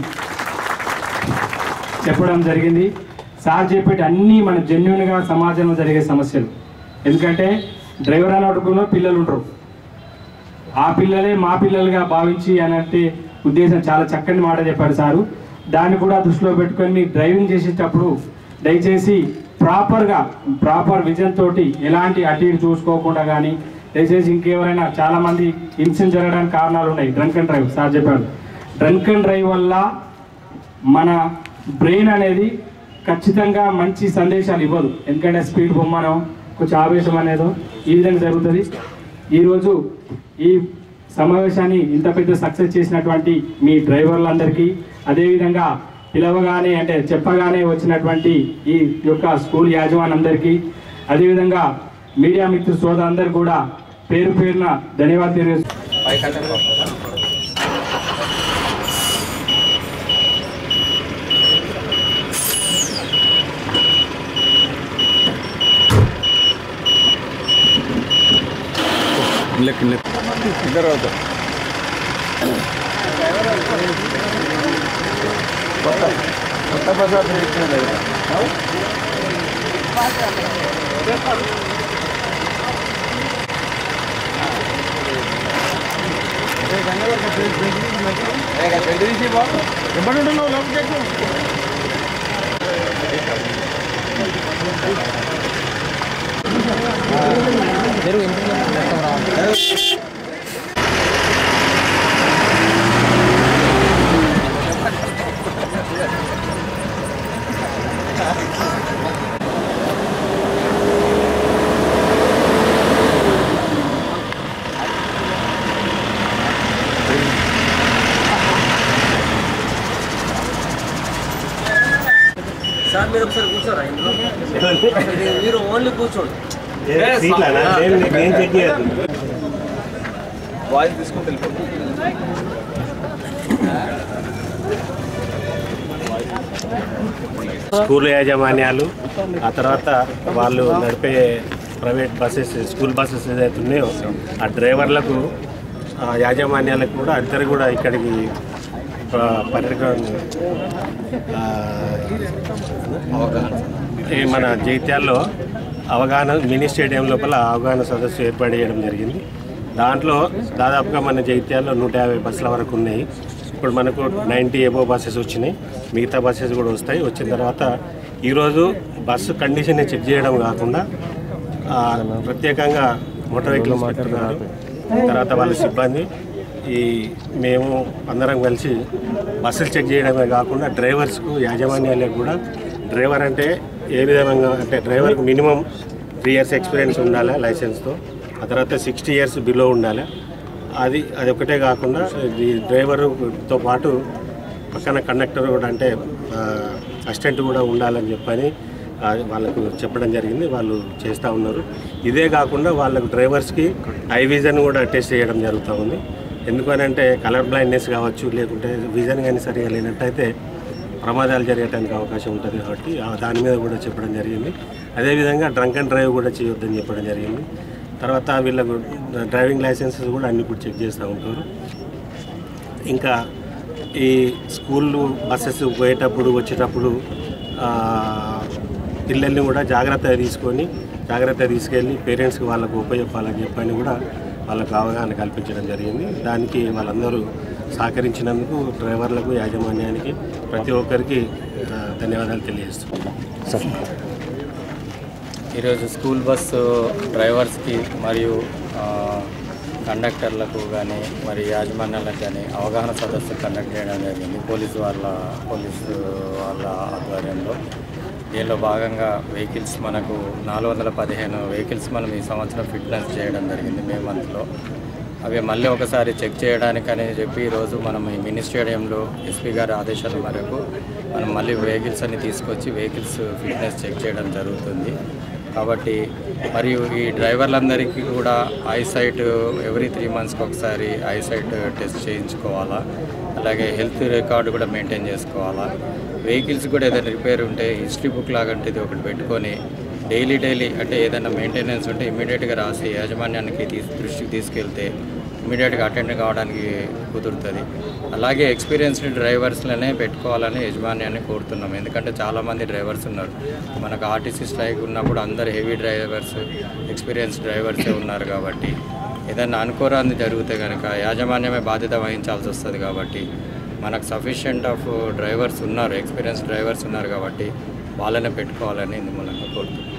చెప్పడం జరిగింది సార్ చెప్పేటి అన్నీ మన జెన్యున్గా సమాజంలో జరిగే సమస్యలు ఎందుకంటే డ్రైవర్ అన్నట్టుకున్న పిల్లలు ఉంటారు ఆ పిల్లలే మా పిల్లలుగా భావించి అనంటే ఉద్దేశం చాలా చక్కని మాట చెప్పారు సారు దాన్ని కూడా దృష్టిలో పెట్టుకొని మీ డ్రైవింగ్ చేసేటప్పుడు దయచేసి ప్రాపర్గా ప్రాపర్ విజన్ తోటి ఎలాంటి అటు ఇటు చూసుకోకుండా కానీ దయచేసి ఇంకెవరైనా చాలామంది ఇన్సిడెంట్ జరగడానికి కారణాలు ఉన్నాయి డ్రంక్ అండ్ డ్రైవ్ సార్ చెప్పాడు డ్రంక్ అండ్ డ్రైవ్ వల్ల మన బ్రెయిన్ అనేది ఖచ్చితంగా మంచి సందేశాలు ఇవ్వదు ఎందుకంటే స్పీడ్ బొమ్మనో కొంచెం ఆవేశం అనేదో ఈ విధంగా జరుగుతుంది ఈరోజు ఈ సమావేశాన్ని ఇంత పెద్ద సక్సెస్ చేసినటువంటి మీ డ్రైవర్లందరికీ అదేవిధంగా పిలవగానే అంటే చెప్పగానే వచ్చినటువంటి ఈ యొక్క స్కూల్ యాజమాన్యందరికీ అదేవిధంగా మీడియా మిత్రు సోదరులందరూ కూడా పేరు పేరున ధన్యవాదాలు తెలియజేస్తున్నాను సార్ మీరు ఒకసారి కూర్చోరా ఇందులో మీరు- మీరు ఓన్లీ కూర్చోండి సీట్లనా నేను నేను చెక్ చేయదు వాయిస్ తీసుకుంటే వెళ్ళిపోతుంది స్కూల్ యాజమాన్యాలు ఆ తర్వాత వాళ్ళు నడిపే ప్రైవేట్ బస్సెస్ స్కూల్ బస్సెస్ ఏదైతే ఉన్నాయో ఆ డ్రైవర్లకు ఆ యాజమాన్యాలకు కూడా ఇద్దరు కూడా ఇక్కడికి ప- పర్యటన ఆ, ఈ మన జైత్యాల్లో అవగాహన మినీ స్టేడియం లోపల అవగాహన సదస్సు ఏర్పాటు చేయడం జరిగింది దాంట్లో దాదాపుగా మన జైత్యాల్లో నూట యాభై బస్సుల వరకు ఉన్నాయి ఇప్పుడు మనకు నైంటీ ఎబో బస్సెస్ వచ్చినాయి మిగతా బస్సెస్ కూడా వస్తాయి వచ్చిన తర్వాత ఈరోజు బస్సు కండిషన్ చెక్ చేయడం కాకుండా ఆ, ప్రత్యేకంగా మోటార్ వెహికల్ ఇన్స్పెక్టర్ గారు తర్వాత వాళ్ళ సిబ్బంది ఈ మేము అందరం కలిసి బస్సులు చెక్ చేయడమే కాకుండా డ్రైవర్స్కు యాజమాన్యాలకు కూడా డ్రైవర్ అంటే ఏ విధంగా అంటే డ్రైవర్కి మినిమం త్రీ ఇయర్స్ ఎక్స్పీరియన్స్ ఉండాలి లైసెన్స్తో ఆ తర్వాత సిక్స్టీ ఇయర్స్ బిలో ఉండాలి అది అది ఒకటే కాకుండా ఈ డ్రైవర్తో పాటు పక్కన కండక్టర్ కూడా అంటే అసిస్టెంట్ కూడా ఉండాలని చెప్పని ఆ, వాళ్ళకు చెప్పడం జరిగింది వాళ్ళు చేస్తూ ఉన్నారు ఇదే కాకుండా వాళ్ళకు డ్రైవర్స్కి ఐ విజన్ కూడా టెస్ట్ చేయడం జరుగుతూ ఉంది ఎందుకనంటే కలర్ బ్లైండ్నెస్ కావచ్చు లేకుంటే విజన్ కానీ సరిగా లేనట్టయితే ప్రమాదాలు జరగడానికి అవకాశం ఉంటుంది కాబట్టి ఆ దాని మీద కూడా చెప్పడం జరిగింది అదేవిధంగా డ్రంక్ అండ్ డ్రైవ్ కూడా చేయొద్దని చెప్పడం జరిగింది తర్వాత వీళ్ళకు డ్రైవింగ్ లైసెన్సెస్ కూడా అన్ని కూడా చెక్ చేస్తూ ఉంటారు ఇంకా ఈ స్కూళ్ళు బస్సెస్ పోయేటప్పుడు వచ్చేటప్పుడు ఆ, పిల్లల్ని కూడా జాగ్రత్తగా తీసుకొని జాగ్రత్తగా తీసుకెళ్ళి పేరెంట్స్కి వాళ్ళకు ఉపయోగపాలని చెప్పని కూడా వాళ్ళకు అవగాహన కల్పించడం జరిగింది దానికి వాళ్ళందరూ సహకరించినందుకు డ్రైవర్లకు యాజమాన్యానికి ప్రతి ఒక్కరికి ఆ, ధన్యవాదాలు తెలియజేస్తున్నాను ఈరోజు స్కూల్ బస్సు డ్రైవర్స్కి మరియు ఆ, కండక్టర్లకు కానీ మరి యాజమాన్యాలకు కానీ అవగాహన సదస్సు కండక్ట్ చేయడం జరిగింది పోలీసు వాళ్ళ పోలీసు వాళ్ళ ఆధ్వర్యంలో దీనిలో భాగంగా వెహికల్స్ మనకు నాలుగు వందల పదిహేను వెహికల్స్ మనం ఈ సంవత్సరం ఫిట్నెస్ చేయడం జరిగింది మే మంత్లో అవి మళ్ళీ ఒకసారి చెక్ చేయడానికని చెప్పి ఈరోజు మనం ఈ మినీ స్టేడియంలో ఎస్పీ గారి ఆదేశాల మేరకు మనం మళ్ళీ వెహికల్స్ అన్ని తీసుకొచ్చి వెహికల్స్ ఫిట్నెస్ చెక్ చేయడం జరుగుతుంది కాబట్టి మరియు ఈ డ్రైవర్లందరికీ కూడా ఐసైట్ ఎవ్రీ త్రీ మంత్స్కి ఒకసారి ఐసైట్ టెస్ట్ చేయించుకోవాలా అలాగే హెల్త్ రికార్డు కూడా మెయింటైన్ చేసుకోవాలా వెహికల్స్ కూడా ఏదైనా రిపేర్ ఉంటే హిస్టరీ బుక్ లాగంటిది ఒకటి పెట్టుకొని డైలీ డైలీ అంటే ఏదైనా మెయింటెనెన్స్ ఉంటే ఇమీడియట్గా రాసి యాజమాన్యానికి తీసు దృష్టికి తీసుకెళ్తే ఇమీడియట్గా అటెండ్ కావడానికి కుదురుతుంది అలాగే ఎక్స్పీరియన్స్డ్ డ్రైవర్స్లనే పెట్టుకోవాలని యజమాన్యాన్ని కోరుతున్నాం ఎందుకంటే చాలామంది డ్రైవర్స్ ఉన్నారు మనకు ఆర్టీసీ స్ట్రైక్ ఉన్నప్పుడు అందరు హెవీ డ్రైవర్స్ ఎక్స్పీరియన్స్ డ్రైవర్సే ఉన్నారు కాబట్టి ఏదైనా అనుకోరాంది జరిగితే కనుక యాజమాన్యమే బాధ్యత వహించాల్సి వస్తుంది కాబట్టి మనకు సఫిషియంట్ ఆఫ్ డ్రైవర్స్ ఉన్నారు ఎక్స్పీరియన్స్ డ్రైవర్స్ ఉన్నారు కాబట్టి వాళ్ళనే పెట్టుకోవాలని మూలంగా కోరుతున్నాం